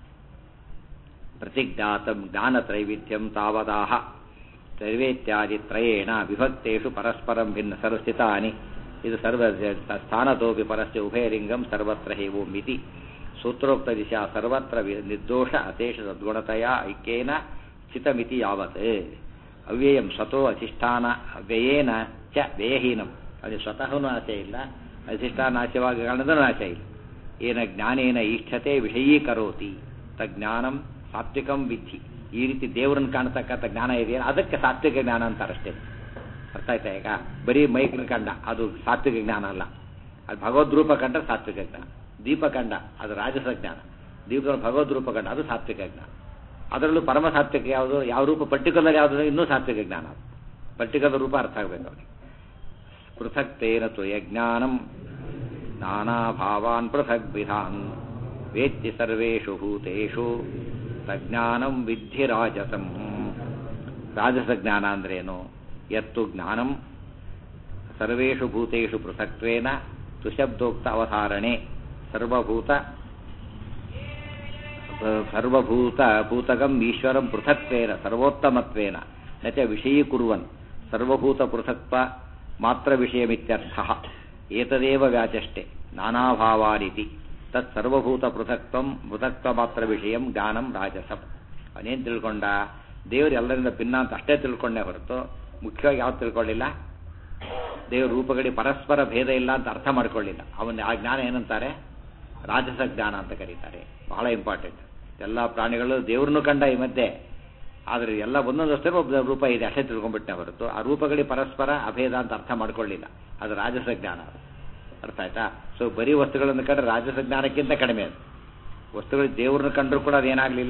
ಪ್ರತಿಜ್ಞಾತಂ ಜ್ಞಾನತ್ರೈವಿಧ್ಯಂ ತಾವದಾಹ ತ್ರೈವೇತ್ಯಾದಿ ತ್ರಯೇಣ ವಿಭಕ್ತೇಷು ಪರಸ್ಪರಂ ಭಿನ್ನ ಸರ್ವಸ್ಥಿತಾನಿ ಇದು ಸರ್ವ ಸ್ಥಾನತೋಪಿ ಪರಸ್ಯ ಉಭಯಲಿಂಗಂ ಸರ್ವತ್ರ ಹೇವೋ ಮಿತಿ ಸೂತ್ರೋಕ್ತ ದಿಶಾ ಸರ್ವತ್ರ ವಿ- ನಿರ್ದೋಷ ಅತೇಷ ಸದ್ಗುಣತೆಯ ಐಕ್ಯೇನ ಸ್ಥಿತಮಿತಿ ಯಾವತ್ ಅವ್ಯಯಂ ಸ್ವತೋ ಅಧಿಷ್ಠಾನ ವ್ಯಯೇನ ಚ ವ್ಯಯಹೀನಂ ಅದು ಸ್ವತಃ ನಾಶ ಇಲ್ಲ ಅಧಿಷ್ಠಾನ ನಾಶವಾಗಿ ಕಾರಣದ ನಾಶ ಇಲ್ಲ ಏನ ಜ್ಞಾನೇನ ಈಷ್ಠತೆ ವಿಷಯೀಕರೋತಿ ತಜ್ಞಾನಂ ಸಾತ್ವಿಕಂ ವಿಧಿ ಈ ರೀತಿ ದೇವರನ್ನು ಕಾಣ್ತಕ್ಕಂಥ ಜ್ಞಾನ ಇದೆಯಲ್ಲ ಅದಕ್ಕೆ ಸಾತ್ವಿಕ ಜ್ಞಾನ ಅಂತಾರಷ್ಟೇ ಅರ್ಥ ಆಯ್ತಾ ಈಗ ಬರೀ ಮೈಕ್ನ ಕಂಡ ಅದು ಸಾತ್ವಿಕ ಜ್ಞಾನ ಅಲ್ಲ ಅದು ಭಗವದ್ ರೂಪ ಕಂಡ ಸಾತ್ವಿಕ ಜ್ಞಾನ ದೀಪ ಕಂಡ ಅದು ರಾಜಸ ಜ್ಞಾನ ದೀಪದ ಭಗವದ್ ರೂಪ ಕಂಡ ಅದು ಸಾತ್ವಿಕ ಜ್ಞಾನ ಅದರಲ್ಲೂ ಪರಮ ಸಾತ್ವಿಕ ಯಾವುದು ಯಾವ ರೂಪ ಪರ್ಟಿಕ್ಯುಲರ್ ಯಾವುದು ಇನ್ನೂ ಸಾತ್ವಿಕ ಜ್ಞಾನ ಅದು ಪರ್ಟಿಕ್ಯುಲರ್ ರೂಪ ಅರ್ಥ ಆಗಬೇಕು ಅವನಿಗೆ ಪೃಥಕ್ ತೇನ ತು ಯಜ್ಞಾನಂ ನಾನಾ ಭಾವಾನ್ ಪೃಥಕ್ ವಿಧಾನ್ ವೇತ್ತಿ ಸರ್ವೇಷು ಭೂತೇಷು ತಜ್ಞಾನಂ ವಿದ್ಧಿ ರಾಜಸಂ ರಾಜಸ ಜ್ಞಾನ ಅಂದ್ರೇನು ಯತ್ತು ಜ್ಞಾನಂ ಸರ್ವೇಷು ಭೂತೇಷು ಪೃಥಕ್ತ್ವೇನ ಸುಶಬ್ದೋಕ್ತ ಅವಧಾರಣೆ ಸರ್ವಭೂತ ಸರ್ವಭೂತ ಭೂತಗಂ ಈಶ್ವರಂ ಪೃಥಕ್ವೇನ ಸರ್ವೋತ್ತಮತ್ವೇನ ನ ಚ ವಿಷಯೀಕುರ್ವನ್ ಸರ್ವಭೂತ ಪೃಥಕ್ತ್ವ ಮಾತ್ರ ವಿಷಯಮಿತ್ಯರ್ಥ ಏತದೇವ ವ್ಯಾಚಷ್ಟೆ ನಾನಾಭಾವಾನಿತಿ ತತ್ ಸರ್ವಭೂತ ಪೃಥಕ್ತ್ವಂ ಪೃಥಕ್ತ್ವ ಮಾತ್ರ ವಿಷಯಂ ಜ್ಞಾನಂ ರಾಜಸಂ ಅವನೇನು ತಿಳ್ಕೊಂಡ ದೇವರು ಎಲ್ಲರಿಂದ ಭಿನ್ನ ಅಂತ ಅಷ್ಟೇ ತಿಳ್ಕೊಂಡೇ ಹೊರತು ಮುಖ್ಯವಾಗಿ ಯಾವ್ದು ತಿಳ್ಕೊಳ್ಳಿಲ್ಲ ದೇವ್ರ ರೂಪಗಡಿ ಪರಸ್ಪರ ಭೇದ ಇಲ್ಲ ಅಂತ ಅರ್ಥ ಮಾಡ್ಕೊಳ್ಳಿಲ್ಲ ಅವನ ಆ ಜ್ಞಾನ ಏನಂತಾರೆ ರಾಜಸ ಜ್ಞಾನ ಅಂತ ಕರೀತಾರೆ ಬಹಳ ಇಂಪಾರ್ಟೆಂಟ್ ಎಲ್ಲ ಪ್ರಾಣಿಗಳು ದೇವ್ರನ್ನು ಕಂಡ ಈ ಮಧ್ಯೆ ಆದರೆ ಎಲ್ಲ ಒಂದೊಂದಷ್ಟೇ ಒಬ್ಬ ರೂಪ ಇದೆ ಅಷ್ಟೇ ತಿಳ್ಕೊಂಡ್ಬಿಟ್ಟೆ ಹೊರತು ಆ ರೂಪಗಳಿ ಪರಸ್ಪರ ಅಭೇದ ಅಂತ ಅರ್ಥ ಮಾಡ್ಕೊಳ್ಳಿಲ್ಲ ಅದು ರಾಜಸ ಜ್ಞಾನ ಅದು ಅರ್ಥ ಆಯ್ತಾ ಸೊ ಬರೀ ವಸ್ತುಗಳನ್ನು ಕಂಡ್ರೆ ರಾಜಸ ಜ್ಞಾನಕ್ಕಿಂತ ಕಡಿಮೆ ಅದು ವಸ್ತುಗಳು ದೇವ್ರನ್ನ ಕಂಡ್ರೂ ಕೂಡ ಅದೇನಾಗಲಿಲ್ಲ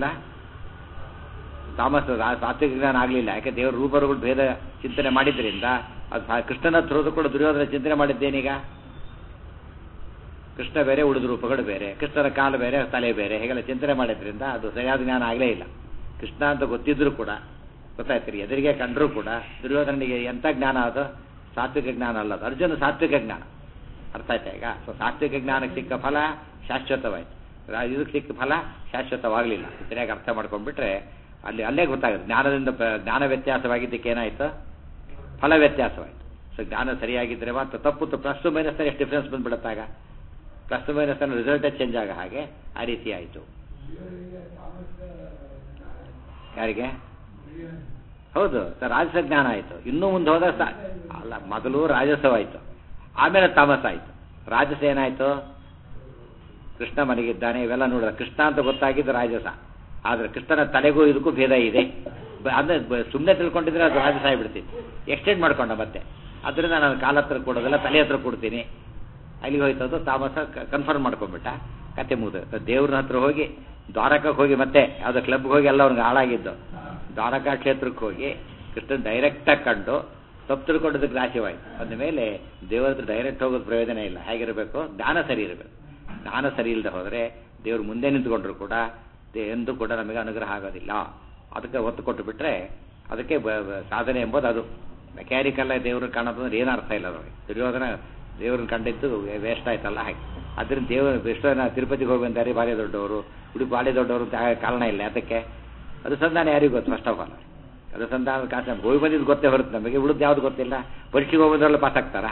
ತಾಮಸ ರಾ- ಸಾತ್ವಿಕ ಜ್ಞಾನ ಆಗಲಿಲ್ಲ ಯಾಕೆ ದೇವರ ರೂಪರುಗಳು ಭೇದ ಚಿಂತನೆ ಮಾಡಿದ್ರಿಂದ ಅದು ಸಾ- ಕೃಷ್ಣನ ಹತ್ರ ಹೋದ್ರು ಕೂಡ ದುರ್ಯೋಧನ ಚಿಂತನೆ ಮಾಡಿದ್ದೇನೀಗ ಕೃಷ್ಣ ಬೇರೆ ಉಳಿದ ರೂಪಗಳು ಬೇರೆ ಕೃಷ್ಣನ ಕಾಲು ಬೇರೆ ತಲೆ ಬೇರೆ ಹೀಗೆಲ್ಲ ಚಿಂತನೆ ಮಾಡಿದ್ರಿಂದ ಅದು ಸರಿಯಾದ ಜ್ಞಾನ ಆಗಲೇ ಇಲ್ಲ ಕೃಷ್ಣ ಅಂತ ಗೊತ್ತಿದ್ರು ಕೂಡ ಗೊತ್ತಾಯ್ತು ಎದುರಿಗೆ ಕಂಡರೂ ಕೂಡ ದುರ್ಯೋಧನಿಗೆ ಎಂಥ ಜ್ಞಾನ ಅದು ಸಾತ್ವಿಕ ಜ್ಞಾನ ಅಲ್ಲ ಅದು ಅರ್ಜುನ ಸಾತ್ವಿಕ ಜ್ಞಾನ ಅರ್ಥ ಆಯ್ತಾ ಈಗ ಸೊ ಸಾತ್ವಿಕ ಜ್ಞಾನಕ್ಕೆ ಸಿಕ್ಕ ಫಲ ಶಾಶ್ವತವಾಯ್ತು ರಾ- ಇದಕ್ಕೆ ಸಿಕ್ಕ ಫಲ ಶಾಶ್ವತವಾಗಲಿಲ್ಲ ಸರಿಯಾಗಿ ಅರ್ಥ ಮಾಡ್ಕೊಂಡ್ಬಿಟ್ರೆ ಅಲ್ಲಿ ಅಲ್ಲೇ ಗೊತ್ತಾಗುತ್ತೆ ಜ್ಞಾನದಿಂದ ಪ- ಜ್ಞಾನ ವ್ಯತ್ಯಾಸವಾಗಿದ್ದಕ್ಕೆ ಏನಾಯ್ತು ಫಲ ವ್ಯತ್ಯಾಸವಾಯಿತು ಸೊ ಜ್ಞಾನ ಸರಿಯಾಗಿದ್ದರೆ ಮಾತ್ರ ತಪ್ಪು ಪ್ಲಸ್ ಮೈನಸ್ ಎಷ್ಟು ಡಿಫ್ರೆನ್ಸ್ ಬಂದ್ಬಿಡುತ್ತಾಗ ಪ್ಲಸ್ ಮೈನಸ್ ಅನ್ನ ರಿಸಲ್ಟೇ ಚೇಂಜ್ ಆಗ ಹಾಗೆ ಆ ರೀತಿ ಆಯಿತು ಯಾರಿಗೆ ಹೌದು ಸ- ರಾಜಸ ಜ್ಞಾನ ಆಯಿತು ಇನ್ನೂ ಮುಂದೆ ಹೋದ ಸ- ಅಲ್ಲ ಮೊದಲು ರಾಜಸವಾಯಿತು ಆಮೇಲೆ ತಾಮಸ ಆಯಿತು ರಾಜಸ ಏನಾಯಿತು ಕೃಷ್ಣ ಮನೆಗಿದ್ದಾನೆ ಇವೆಲ್ಲ ನೋಡಿದ ಕೃಷ್ಣ ಅಂತ ಗೊತ್ತಾಗಿದ್ದು ರಾಜಸ ಆದರೆ ಕೃಷ್ಣನ ತಲೆಗೂ ಇದಕ್ಕೂ ಭೇದ ಇದೆ ಬ- ಅಂದ್ರೆ ಸುಮ್ಮನೆ ತಿಳ್ಕೊಂಡಿದ್ರೆ ಅದು ರಾಜಸ ಆಗಿಬಿಡ್ತಿತ್ತು ಎಕ್ಸ್ಟೆಂಡ್ ಮಾಡ್ಕೊಂಡ ಮತ್ತೆ ಅದರಿಂದ ನಾನು ಕಾಲ ಹತ್ರ ಕೊಡೋದಿಲ್ಲ ತಲೆ ಹತ್ರ ಕೊಡ್ತೀನಿ ಅಲ್ಲಿಗೆ ಹೋಯ್ತದು ತಾಮಸ ಕನ್ಫರ್ಮ್ ಮಾಡ್ಕೊಂಡ್ಬಿಟ್ಟ ಕತೆ ಮುಗಿದು ದೇವ್ರ ಹತ್ರ ಹೋಗಿ ದ್ವಾರಕಕ್ಕೆ ಹೋಗಿ ಮತ್ತೆ ಯಾವುದೋ ಕ್ಲಬ್ಗೆ ಹೋಗಿ ಎಲ್ಲ ಅವ್ನಿಗೆ ಹಾಳಾಗಿದ್ದು ದ್ವಾರಕಾ ಕ್ಷೇತ್ರಕ್ಕೆ ಹೋಗಿ ಕೃಷ್ಣನ್ ಡೈರೆಕ್ಟಾಗಿ ಕಂಡು ತಪ್ಪು ತಿಳ್ಕೊಂಡದಕ್ಕೆ ನಾಶವಾಯಿತು ಅಂದ ಮೇಲೆ ದೇವರ ಹತ್ರ ಡೈರೆಕ್ಟ್ ಹೋಗೋದು ಪ್ರಯೋಜನ ಇಲ್ಲ ಹೇಗಿರಬೇಕು ಜ್ಞಾನ ಸರಿ ಇರಬೇಕು ಜ್ಞಾನ ಸರಿ ಇಲ್ಲದೆ ಹೋದರೆ ದೇವ್ರು ಮುಂದೆ ನಿಂತ್ಕೊಂಡ್ರು ಕೂಡ ದೇ- ಎಂದೂ ಕೂಡ ನಮಗೆ ಅನುಗ್ರಹ ಆಗೋದಿಲ್ಲ ಅದಕ್ಕೆ ಒತ್ತು ಕೊಟ್ಟು ಬಿಟ್ರೆ ಅದಕ್ಕೆ ಬ- ಬ- ಸಾಧನೆ ಎಂಬುದು ಅದು ಮೆಕ್ಯಾನಿಕಲ್ಲ ದೇವ್ರನ್ನ ಕಾಣೋದು ಅಂದ್ರೆ ಏನು ಅರ್ಥ ಇಲ್ಲ ಅವ್ರಿಗೆ ದುರ್ಯೋಧನ ದೇವ್ರನ್ನ ಕಂಡಿದ್ದು ವೇಸ್ಟ್ ಆಯ್ತಲ್ಲ ಹಾಗೆ ಅದರಿಂದ ದೇವರು ಎಷ್ಟೋ ಜನ ತಿರುಪತಿಗೆ ಹೋಗಿ ಬಂದಾರೆ ಭಾರಿ ದೊಡ್ಡವರು ಉಡುಪಿ ಭಾರಿ ದೊಡ್ಡವರು ಅಂತ ಆಗ ಕಾರಣ ಇಲ್ಲ ಅದಕ್ಕೆ ಅದು ಸಂಧಾನ ಯಾರಿಗೂ ಗೊತ್ತು ಫಸ್ಟ್ ಆಫ್ ಆಲ್ ಅದು ಸಂಧಾನ ಕಾಸು ಹೋಗಿ ಬಂದಿದ್ದು ಗೊತ್ತೇ ಹೊರತು ನಮಗೆ ಉಳಿದು ಯಾವ್ದು ಗೊತ್ತಿಲ್ಲ ಪರೀಕ್ಷೆಗೆ ಹೋಗೋದ್ರೆಲ್ಲ ಪಾಸ್ ಆಗ್ತಾರಾ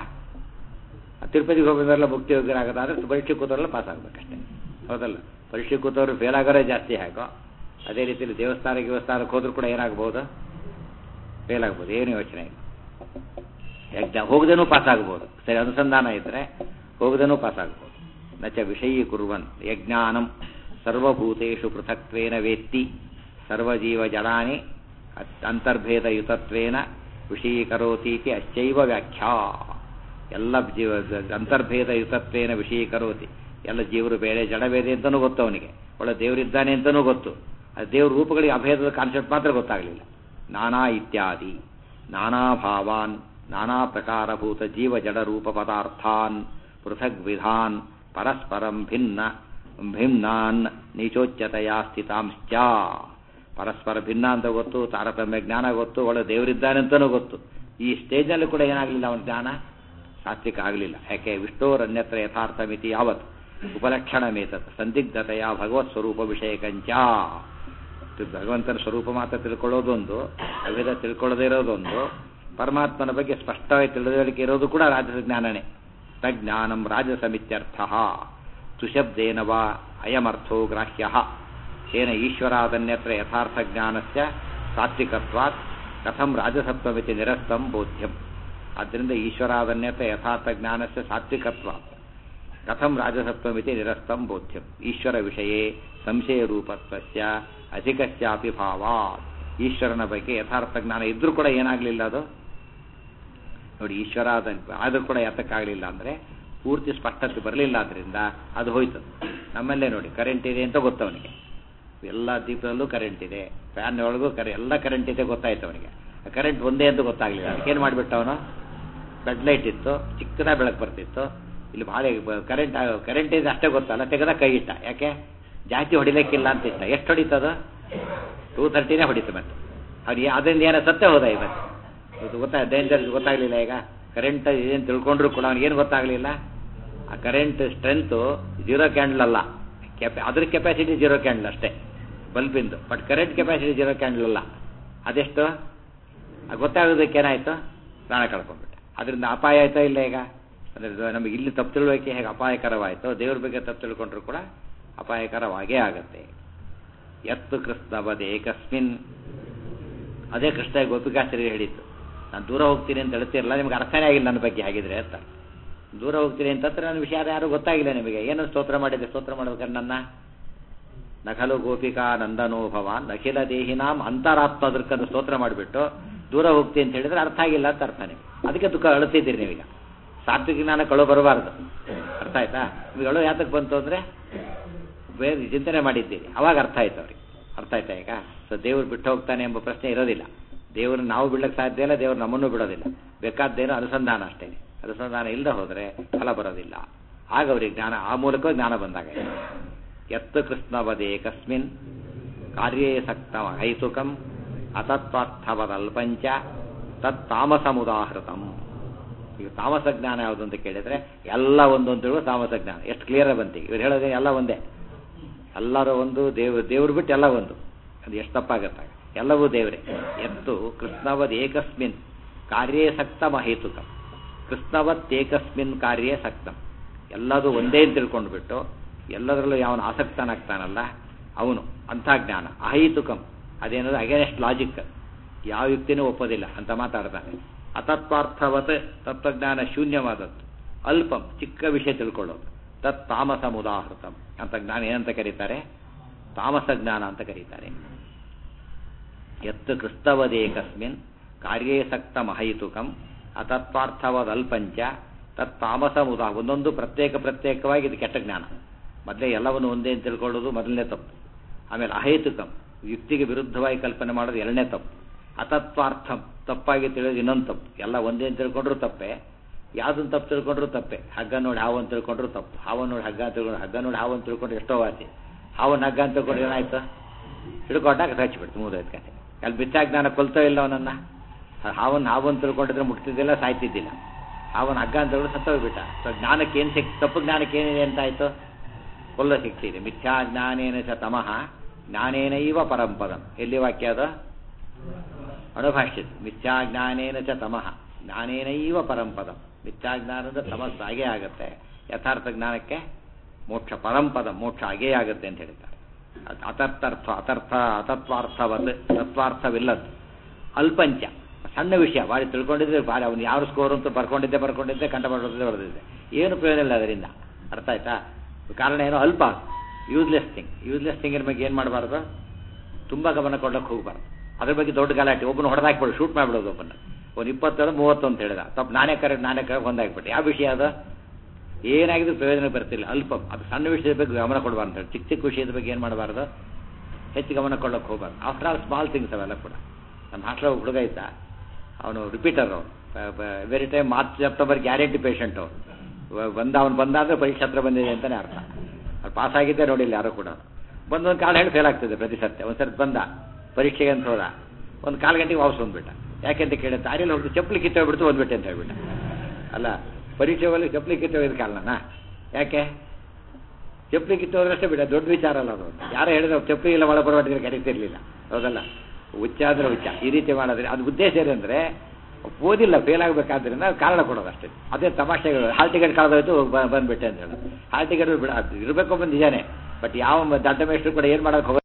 ಆ ತಿರುಪತಿಗೆ ಹೋಗೋದ್ರೆಲ್ಲ ಮುಕ್ತಿ ಆಗೋದಾದ್ರೆ ಪರೀಕ್ಷೆ ಕೂತವರೆಲ್ಲ ಪಾಸ್ ಆಗ್ಬೇಕಷ್ಟೇ ಹೌದಲ್ಲ ಪರೀಕ್ಷೆ ಕೂತವರು ಫೇಲ್ ಆಗೋರೇ ಜಾಸ್ತಿ ಹೇಗೋ ಅದೇ ರೀತಿಯಲ್ಲಿ ದೇವಸ್ಥಾನ ದೇವಸ್ಥಾನಕ್ಕೆ ಹೋದ್ರೂ ಕೂಡ ಏನಾಗ್ಬೋದು ಫೇಲ್ ಆಗ್ಬೋದು ಏನು ಯೋಚನೆ ಇಲ್ಲ ಎಕ್ಸಾಮ್ ಹೋಗದೇನೂ ಪಾಸ್ ಆಗ್ಬೋದು ಸರಿ ಅನುಸಂಧಾನ ಇದ್ದರೆ ಹೋಗದೇನೂ ಪಾಸ್ ಆಗ್ಬೋದು ನಚ ವಿಷಯೀ ಕುರ್ವನ್ ಯಜ್ಞಾನಂ ಸರ್ವಭೂತೇಷು ಪೃಥಕ್ತ್ವೇನ ವೇತ್ತಿ ಸರ್ವಜೀವ ಜಡಾನಿ ಅಂತರ್ಭೇದಯುತತ್ವೇನ ವಿಷಯೀಕರೋತೀತಿ ಅಶ್ಚೈವ ವ್ಯಾಖ್ಯಾ ಎಲ್ಲ ಜೀವ ಅಂತರ್ಭೇದಯುತತ್ವೇನ ವಿಷಯೀಕರೋತಿ ಎಲ್ಲ ಜೀವರು ಬೇರೆ ಜಡ ಬೇರೆ ಅಂತಲೂ ಗೊತ್ತು ಅವನಿಗೆ ಒಳ್ಳೆ ದೇವರಿದ್ದಾನೆ ಅಂತಲೂ ಗೊತ್ತು ಅದು ದೇವ್ರ ರೂಪಗಳಿಗೆ ಅಭೇದದ ಕಾನ್ಸೆಪ್ಟ್ ಮಾತ್ರ ಗೊತ್ತಾಗಲಿಲ್ಲ ನಾನಾ ಇತ್ಯಾದಿ ನಾನಾ ಭಾವಾನ್ ನಾನಾ ಪ್ರಕಾರಭೂತ ಜೀವ ಜಡ ರೂಪ ಪದಾರ್ಥಾನ್ ಪೃಥಗ್ ವಿಧಾನ್ ಪರಸ್ಪರಂ ಭಿನ್ನ ಭಿನ್ನಾನ್ ನೀಚೋಚ್ಯತೆಯ ಸ್ಥಿತಾಂಶ್ಚ ಪರಸ್ಪರ ಭಿನ್ನ ಅಂತ ಗೊತ್ತು ತಾರತಮ್ಯ ಜ್ಞಾನ ಗೊತ್ತು ಒಳ್ಳೆ ದೇವರಿದ್ದಾನೆ ಅಂತಲೂ ಗೊತ್ತು ಈ ಸ್ಟೇಜ್ನಲ್ಲಿ ಕೂಡ ಏನಾಗಲಿಲ್ಲ ಅವನ ಜ್ಞಾನ ಸಾತ್ವಿಕ ಆಗಲಿಲ್ಲ ಯಾಕೆ ವಿಷ್ಣೋರನ್ಯತ್ರ ಯಥಾರ್ಥ ಮಿತಿ ಯಾವತ್ ಉಪಲಕ್ಷಣ ಮೇತತ್ ಸಂದಿಗ್ಧತೆಯ ಭಗವತ್ ಸ್ವರೂಪ ವಿಷಯಕಂಚ ಇದು ಭಗವಂತನ ಸ್ವರೂಪ ಮಾತ್ರ ತಿಳ್ಕೊಳ್ಳೋದೊಂದು ಅಭೇದ ತಿಳ್ಕೊಳ್ಳದೇ ಇರೋದೊಂದು ಪರಮಾತ್ಮನ ಬಗ್ಗೆ ಸ್ಪಷ್ಟವಾಗಿ ತಿಳಿದಲಿಕ್ಕೆ ಇರೋದು ಕೂಡ ರಾಜಸ ಜ್ಞಾನನೇ ತಜ್ಞಾನಂ ರಾಜಸಮಿತ್ಯರ್ಥ ತುಶಬ್ದೇನ ವಾ ಅಯಮರ್ಥೋ ಗ್ರಾಹ್ಯ ತೇನ ಈಶ್ವರಾದನ್ಯತ್ರ ಯಥಾರ್ಥ ಜ್ಞಾನಸ್ಯ ಸಾತ್ವಿಕತ್ವಾತ್ ಕಥಂ ರಾಜಸತ್ವಮಿತಿ ನಿರಸ್ತಂ ಬೋಧ್ಯಂ ಆದ್ದರಿಂದ ಈಶ್ವರಾದನ್ಯತ್ರ ಯಥಾರ್ಥ ಜ್ಞಾನಸ್ಯ ಸಾತ್ವಿಕತ್ವ ಕಥಂ ರಾಜಸತ್ವಮಿತಿ ನಿರಸ್ತಂ ಬೋಧ್ಯಂ ಈಶ್ವರ ವಿಷಯೇ ಸಂಶಯ ರೂಪತ್ವಸ್ಯ ಅಧಿಕಸ್ಯಾಪಿ ಭಾವಾತ್ ಈಶ್ವರನ ಬಗ್ಗೆ ಯಥಾರ್ಥ ಜ್ಞಾನ ಇದ್ರೂ ಕೂಡ ಏನಾಗಲಿಲ್ಲ ಅದು ನೋಡಿ ಈಶ್ವರ ಅದ ಆದರೂ ಕೂಡ ಯಾತಕ್ಕಾಗಲಿಲ್ಲ ಅಂದರೆ ಪೂರ್ತಿ ಸ್ಪಷ್ಟತೆ ಬರಲಿಲ್ಲ ಆದ್ದರಿಂದ ಅದು ಹೋಯ್ತು ನಮ್ಮಲ್ಲೇ ನೋಡಿ ಕರೆಂಟ್ ಇದೆ ಅಂತ ಗೊತ್ತವನಿಗೆ ಎಲ್ಲ ದೀಪದಲ್ಲೂ ಕರೆಂಟ್ ಇದೆ ಫ್ಯಾನ್ ಒಳಗೂ ಕರೆ ಎಲ್ಲ ಕರೆಂಟ್ ಇದೆ ಗೊತ್ತಾಯ್ತು ಅವನಿಗೆ ಕರೆಂಟ್ ಒಂದೇ ಅಂತ ಗೊತ್ತಾಗಲಿಲ್ಲ ಅದಕ್ಕೇನು ಮಾಡಿಬಿಟ್ಟ ಅವನು ಬೆಡ್ ಲೈಟ್ ಇತ್ತು ಚಿಕ್ಕದಾಗಿ ಬೆಳಕು ಬರ್ತಿತ್ತು ಇಲ್ಲಿ ಭಾಳ ಕರೆಂಟ್ ಕರೆಂಟ್ ಇದೆ ಅಷ್ಟೇ ಗೊತ್ತಲ್ಲ ತೆಗೆದ ಕೈ ಇಟ್ಟ ಯಾಕೆ ಜಾಸ್ತಿ ಹೊಡಿಲಿಕ್ಕಿಲ್ಲ ಅಂತ ಇಟ್ಟ ಎಷ್ಟು ಹೊಡಿತದು ಟೂ ತರ್ಟಿನೇ ಹೊಡಿತು ಮತ್ತೆ ಅವ್ರಿಗೆ ಅದರಿಂದ ಏನೋ ಸತ್ತೇ ಹೋದ ಇವತ್ತು ಇದು ಗೊತ್ತಾ ಡೇಂಜರ್ ಗೊತ್ತಾಗಲಿಲ್ಲ ಈಗ ಕರೆಂಟ್ ಏನು ತಿಳ್ಕೊಂಡ್ರು ಕೂಡ ಅವ್ನಿಗೇನು ಗೊತ್ತಾಗಲಿಲ್ಲ ಆ ಕರೆಂಟ್ ಸ್ಟ್ರೆಂತು ಜೀರೋ ಕ್ಯಾಂಡಲ್ ಅಲ್ಲ ಕೆಪಾ ಅದ್ರ ಕೆಪಾಸಿಟಿ ಜೀರೋ ಕ್ಯಾಂಡಲ್ ಅಷ್ಟೇ ಬಲ್ಬಿಂದು but current capacity zero candle ಅಲ್ಲ ಅದೆಷ್ಟು ಅದು ಗೊತ್ತಾಗೋದಕ್ಕೆ ಏನಾಯಿತು ಪ್ರಾಣ ಕಳ್ಕೊಂಡ್ಬಿಟ್ಟೆ ಅದರಿಂದ ಅಪಾಯ ಆಯ್ತಾ ಇಲ್ಲ ಈಗ ಅಂದರೆ ನಮಗೆ ಇಲ್ಲಿ ತಪ್ಪು ತಿಳುವಳಿಕೆ ಹೇಗೆ ಅಪಾಯಕರವಾಯಿತು ದೇವ್ರ ಬಗ್ಗೆ ತಪ್ಪು ತಿಳ್ಕೊಂಡ್ರು ಕೂಡ ಅಪಾಯಕರವಾಗೇ ಆಗತ್ತೆ ಎತ್ತು ಕೃಷ್ಣವದೇಕಸ್ಮಿನ್ ಅದೇ ಕೃಷ್ಣ ಗೋಪಿಕಾಚಾರ್ಯ ಹೇಳಿದ್ದು ನಾನು ದೂರ ಹೋಗ್ತೀನಿ ಅಂತ ಹೇಳ್ತಿರಲ್ಲ ನಿಮ್ಗೆ ಅರ್ಥನೇ ಆಗಿಲ್ಲ ನನ್ನ ಬಗ್ಗೆ ಹಾಗಿದ್ರೆ ಅಂತ ದೂರ ಹೋಗ್ತೀನಿ ಅಂತಂದ್ರೆ ನನ್ನ ವಿಷಯ ಯಾರು ಗೊತ್ತಾಗಿಲ್ಲ ನಿಮಗೆ ಏನು ಸ್ತೋತ್ರ ಮಾಡಿದೆ ಸ್ತೋತ್ರ ಮಾಡ್ಬೇಕಾದ್ರೆ ನನ್ನ ನಖಲು ಗೋಪಿಕಾ ನಂದನೋ ಭವಾನ್ ನಖಿಲ ದೇಹಿನಾಂ ಅಂತರಾತ್ಮ ದೃಕ್ಕನ್ನು ಸ್ತೋತ್ರ ಮಾಡಿಬಿಟ್ಟು ದೂರ ಹೋಗ್ತೀನಿ ಅಂತ ಹೇಳಿದ್ರೆ ಅರ್ಥ ಆಗಿಲ್ಲ ಅಂತ ಅರ್ಥ ನೀವು ಅದಕ್ಕೆ ದುಃಖ ಅಳುತ್ತಿದ್ದೀರಿ ನೀವೀಗ ಸಾತ್ವಿಕ ಜ್ಞಾನ ಕಳು ಬರಬಾರ್ದು ಅರ್ಥ ಆಯ್ತಾ ನಿಮಗೆ ಅಳು ಯಾತಕ್ಕೆ ಬಂತು ಅಂದರೆ ಬೇರೆ ಚಿಂತನೆ ಮಾಡಿದ್ದೀರಿ ಅವಾಗ ಅರ್ಥ ಆಯ್ತು ಅವ್ರಿಗೆ ಅರ್ಥ ಆಯ್ತಾ ಈಗ ಸೊ ದೇವ್ರು ಬಿಟ್ಟು ಹೋಗ್ತಾನೆ ಎಂಬ ಪ್ರಶ್ನೆ ಇರೋದಿಲ್ಲ ದೇವ್ರನ್ನ ನಾವು ಬಿಡ್ಲಿಕ್ಕೆ ಸಾಧ್ಯ ಇಲ್ಲ ದೇವ್ರು ನಮ್ಮನ್ನು ಬಿಡೋದಿಲ್ಲ ಬೇಕಾದ್ದೇನೋ ಅನುಸಂಧಾನ ಅಷ್ಟೇ ಅನುಸಂಧಾನ ಇಲ್ಲದೆ ಹೋದರೆ ಫಲ ಬರೋದಿಲ್ಲ ಆಗ ಅವರಿಗೆ ಜ್ಞಾನ ಆ ಮೂಲಕ ಜ್ಞಾನ ಬಂದಾಗ ಎತ್ತು ಕೃಷ್ಣವದೇಕಸ್ಮಿನ್ ಕಾರ್ಯೇ ಸಕ್ತಮ ಹೈತುಕಂ ಅತತ್ವಾರ್ಥವದಲ್ಪಂಚ ತತ್ತಾಮಸಮುದಾಹೃತಂ ಈಗ ತಾಮಸ ಜ್ಞಾನ ಯಾವುದು ಅಂತ ಕೇಳಿದ್ರೆ ಎಲ್ಲ ಒಂದು ಅಂತ ಹೇಳುವ ತಾಮಸ ಜ್ಞಾನ ಎಷ್ಟು ಕ್ಲಿಯರ್ ಬಂತು ಇವ್ರು ಹೇಳೋದೇ ಎಲ್ಲ ಒಂದೇ ಎಲ್ಲರೂ ಒಂದು ದೇವ್ ದೇವ್ರು ಬಿಟ್ಟು ಎಲ್ಲ ಒಂದು ಅದು ಎಷ್ಟು ತಪ್ಪಾಗತ್ತಾಗ ಎಲ್ಲವೂ ದೇವರೇ ಎತ್ತು ಕೃಷ್ಣವದ್ ಏಕಸ್ಮಿನ್ ಕಾರ್ಯೇ ಸಕ್ತಮ ಹೇತುಕಂ ಕೃಷ್ಣವತ್ ಏಕಸ್ಮಿನ್ ಕಾರ್ಯೇ ಸಕ್ತಂ ಎಲ್ಲದೂ ಒಂದೇ ಅಂತ ತಿಳ್ಕೊಂಡು ಬಿಟ್ಟು ಎಲ್ಲದರಲ್ಲೂ ಯಾವನು ಆಸಕ್ತನಾಗ್ತಾನಲ್ಲ ಅವನು ಅಂಥ ಜ್ಞಾನ ಅಹೈತುಕಂ ಅದೇನದು ಅಗೇನೆಸ್ಟ್ ಲಾಜಿಕ್ ಯಾವ ಯುಕ್ತಿನೂ ಒಪ್ಪೋದಿಲ್ಲ ಅಂತ ಮಾತಾಡ್ತಾನೆ ಅತತ್ವಾರ್ಥವತ್ ತತ್ವಜ್ಞಾನ ಶೂನ್ಯವಾದದ್ದು ಅಲ್ಪಂ ಚಿಕ್ಕ ವಿಷಯ ತಿಳ್ಕೊಳ್ಳೋದು ತತ್ ತಾಮಸ ಮುದಾಹೃತಂ ಅಂತ ಜ್ಞಾನ ಏನಂತ ಕರೀತಾರೆ ತಾಮಸ ಜ್ಞಾನ ಅಂತ ಕರೀತಾರೆ ಎತ್ತು ಕ್ರಿಸ್ತವದೇಕಸ್ಮಿನ್ ಕಾರ್ಯೇ ಸಕ್ತ ಮಹೈತುಕಂ ಅತತ್ವಾರ್ಥವದಲ್ಪಂಚ ತತ್ ತಾಮಸ ಮುದಾ ಒಂದೊಂದು ಪ್ರತ್ಯೇಕ ಪ್ರತ್ಯೇಕವಾಗಿ ಇದು ಕೆಟ್ಟ ಜ್ಞಾನ ಮೊದಲೇ ಎಲ್ಲವನ್ನು ಒಂದೇ ಅಂತ ತಿಳ್ಕೊಳ್ಳೋದು ಮೊದಲನೇ ತಪ್ಪು ಆಮೇಲೆ ಅಹೇತುಕಂ ಯುಕ್ತಿಗೆ ವಿರುದ್ಧವಾಗಿ ಕಲ್ಪನೆ ಮಾಡೋದು ಎರಡನೇ ತಪ್ಪು ಅತತ್ವಾರ್ಥಂ ತಪ್ಪಾಗಿ ತಿಳಿಯೋದು ಇನ್ನೊಂದು ತಪ್ಪು ಎಲ್ಲ ಒಂದೇ ಅಂತ ತಿಳ್ಕೊಂಡ್ರು ತಪ್ಪೆ ಯಾವುದನ್ನು ತಪ್ಪು ತಿಳ್ಕೊಂಡ್ರು ತಪ್ಪೆ ಹಗ್ಗ ನೋಡಿ ಹಾವು ಅಂತ ತಿಳ್ಕೊಂಡ್ರು ತಪ್ಪು ಹಾವನ್ನು ನೋಡಿ ಹಗ್ಗ ಅಂತ ತಿಳ್ಕೊಂಡು ಹಗ್ಗ ನೋಡಿ ಹಾವು ಅಂತ ತಿಳ್ಕೊಂಡ್ರೆ ಎಷ್ಟೋ ವಾಸಿ ಹಾವನ್ನು ಹಗ್ಗ ಅಂತ ತಿಳ್ಕೊಂಡ್ರೆ ಏನಾಯ್ತು ಹಿಡ್ಕೊಂಡಾಗ ಹಚ್ಚಿಬಿಡ್ತು ಮೂದೈದು ಕತೆ ಅಲ್ಲಿ ಬಿಚ್ಚಾಜ್ಞಾನ ಕೊಲ್ತೋ ಇಲ್ಲ ಅವನನ್ನ ಹಾವನ್ನು ಹಾವು ಅಂತ ತಿಳ್ಕೊಂಡಿದ್ರೆ ಮುಟ್ತಿದ್ದಿಲ್ಲ ಸಾಯ್ತಿದ್ದಿಲ್ಲ ಹಾವನ್ನು ಹಗ್ಗ ಅಂತ ತಿಳ್ಕೊಂಡು ಸತ್ತೋಗ್ಬಿಟ್ಟ ಸೊ ಜ್ಞಾನಕ್ಕೆ ಏನು ಸಿಕ್ ತಪ್ಪು ಜ್ಞಾನಕ್ಕೆ ಏನಿದೆ ಅಂತ ಆಯ್ತು ಕೊಲ್ಲೋ ಶಿಕ್ಷೆ ಇದೆ ಮಿಥ್ಯಾ ಜ್ಞಾನೇನ ಚ ತಮಃ ಜ್ಞಾನೇನೈವ ಪರಂಪದಂ ಎಲ್ಲಿ ವಾಕ್ಯ ಅದು ಅಣುಭಾಷ್ಯದ ಮಿಥ್ಯಾ ಜ್ಞಾನೇನ ಚ ತಮಃ ಜ್ಞಾನೇನೈವ ಪರಂಪದಂ ಮಿಥ್ಯಾ ಜ್ಞಾನದ ತಮಸ್ಸು ಹಾಗೇ ಆಗುತ್ತೆ ಯಥಾರ್ಥ ಜ್ಞಾನಕ್ಕೆ ಮೋಕ್ಷ ಪರಂಪದ ಮೋಕ್ಷ ಹಾಗೇ ಆಗುತ್ತೆ ಅಂತ ಹೇಳ್ತಾರೆ ಅತ್- ಅತರ್ಥರ್ಥ ಅತರ್ಥ ಅತತ್ವಾರ್ಥವತ್ ತತ್ವಾರ್ಥವಿಲ್ಲದ್ದು ಅಲ್ಪಂಚ ಸಣ್ಣ ವಿಷಯ ಭಾರಿ ತಿಳ್ಕೊಂಡಿದ್ರೆ ಭಾರಿ ಅವನು ಯಾವ ಸ್ಕೋರ್ ಅಂತ ಬರ್ಕೊಂಡಿದ್ದೆ ಬರ್ಕೊಂಡಿದ್ದೆ ಕಂಡ ಬರೋದಿದ್ದೆ ಬರೆದಿದ್ದೆ ಏನು ಪ್ರಯೋಜನ ಇಲ್ಲ ಅದರಿಂದ ಅರ್ಥ ಆಯ್ತಾ ಕಾರಣ ಏನೋ ಅಲ್ಪ ಯೂಸ್ಲೆಸ್ ಥಿಂಗ್ ಯೂಸ್ಲೆಸ್ ಥಿಂಗಿನ ಬಗ್ಗೆ ಏನು ಮಾಡಬಾರ್ದು ತುಂಬ ಗಮನ ಕೊಡೋಕೆ ಹೋಗ್ಬಾರ್ದು ಅದ್ರ ಬಗ್ಗೆ ದೊಡ್ಡ ಗಲಾಟೆ ಒಬ್ಬನ ಹೊಡೆದಾಕ್ಬಿಡು ಶೂಟ್ ಮಾಡಿಬಿಡೋದು ಒಬ್ಬನ ಒಂದು ಇಪ್ಪತ್ತೇಳು ಮೂವತ್ತು ಅಂತ ಹೇಳಿದ ತಪ್ಪು ನಾನೇ ಕರೆ ನಾನೇ ಕರೆ ಒಂದಾಗ್ಬಿಟ್ಟು ಯಾವ ವಿಷಯ ಅದು ಏನಾಗಿದ್ರು ಪ್ರಯೋಜನ ಬರ್ತಿಲ್ಲ ಅಲ್ಪ ಅದು ಸಣ್ಣ ವಿಷಯದ ಬಗ್ಗೆ ಗಮನ ಕೊಡಬಾರ್ದು ಅಂತ ಹೇಳಿ ಚಿಕ್ಕ ಚಿಕ್ಕ ವಿಷಯದ ಬಗ್ಗೆ ಏನು ಮಾಡಬಾರ್ದು ಹೆಚ್ಚು ಗಮನ ಕೊಡೋಕೆ ಹೋಗ್ಬಾರ್ದು ಆಫ್ಟರ್ ಆಲ್ ಸ್ಮಾಲ್ ಥಿಂಗ್ಸ್ ಅವೆಲ್ಲ ಕೂಡ ನಮ್ಮ ಹಾಸ್ಟೆಲ್ ಒಬ್ಬ ಹುಡುಗ ಇದ್ದ ಅವನು ರಿಪೀಟರ್ ಅವನು very time March September guarantee patient ಅವನು ಬಂದ ಅವನು ಬಂದ ಅಂದರೆ ಪರೀಕ್ಷೆ ಹತ್ರ ಬಂದಿದೆ ಅಂತಲೇ ಅರ್ಥ ಅವ್ರು ಪಾಸ್ ಆಗಿದ್ದೆ ನೋಡಿಲ್ಲ ಯಾರು ಕೂಡ ಬಂದು ಒಂದು ಕಾಲು ಹೇಳಿ ಫೇಲ್ ಆಗ್ತದೆ ಪ್ರತಿ ಸತ್ಯ ಒಂದು ಸರ್ತಿ ಬಂದ ಪರೀಕ್ಷೆಗೆ ಅಂತ ಹೋದ ಒಂದು ಕಾಲು ಗಂಟೆಗೆ ವಾಪಸ್ ಬಂದ್ಬಿಟ್ಟ ಯಾಕೆಂತ ಕೇಳಿ ದಾರಿಯಲ್ಲಿ ಹೋಗಿ ಚಪ್ಪಲಿ ಕಿತ್ತೋಗ್ಬಿಡ್ತು ಬಂದ್ಬಿಟ್ಟೆ ಅಂತ ಹೇಳ್ಬಿಟ್ಟ ಅಲ್ಲ ಪರೀಕ್ಷೆ ಹೋಗಿ ಚಪ್ಪಲಿ ಕಿತ್ತೋಗಿದ ಕಾರಣನ ಯಾಕೆ ಚಪ್ಪಲಿ ಕಿತ್ತೋದ್ರಷ್ಟೇ ಬಿಡ ದೊಡ್ಡ ವಿಚಾರ ಅಲ್ಲ ಅದು ಯಾರೋ ಹೇಳಿದ್ರೆ ಚಪ್ಪಲಿ ಇಲ್ಲ ಒಳ ಬರವಾಟಿದ್ರೆ ಕರೀತಿರ್ಲಿಲ್ಲ ಹೌದಲ್ಲ ಹುಚ್ಚ ಅಂದ್ರೆ ಹುಚ್ಚ ಈ ರೀತಿ ಮಾಡಿದ್ರೆ ಅದು ಉದ್ದೇಶ ಏನಂದ್ರೆ ಓದಿಲ್ಲ ಫೇಲ್ ಆಗಬೇಕಾದ್ರಿಂದ ಕಾರಣ ಕೊಡೋದು ಅಷ್ಟೇ ಅದೇ ತಮಾಷೆಗಳು ಹಾಲ್ ಟಿಕೆಟ್ ಕಳೆದೋಯ್ತು ಬಂದ್ಬಿಟ್ಟೆ ಅಂತ ಹೇಳೋದು ಹಾಲ್ ಟಿಕೆಟ್ ಬಿಡ ಇರಬೇಕು ಬಂದು ನಿಜಾನೇ ಬಟ್ ಯಾವ ದಡ್ಡ ಮೇಷ್ಟ್ರು ಕೂಡ ಏನು ಮಾಡೋಕೆ ಹೋಗ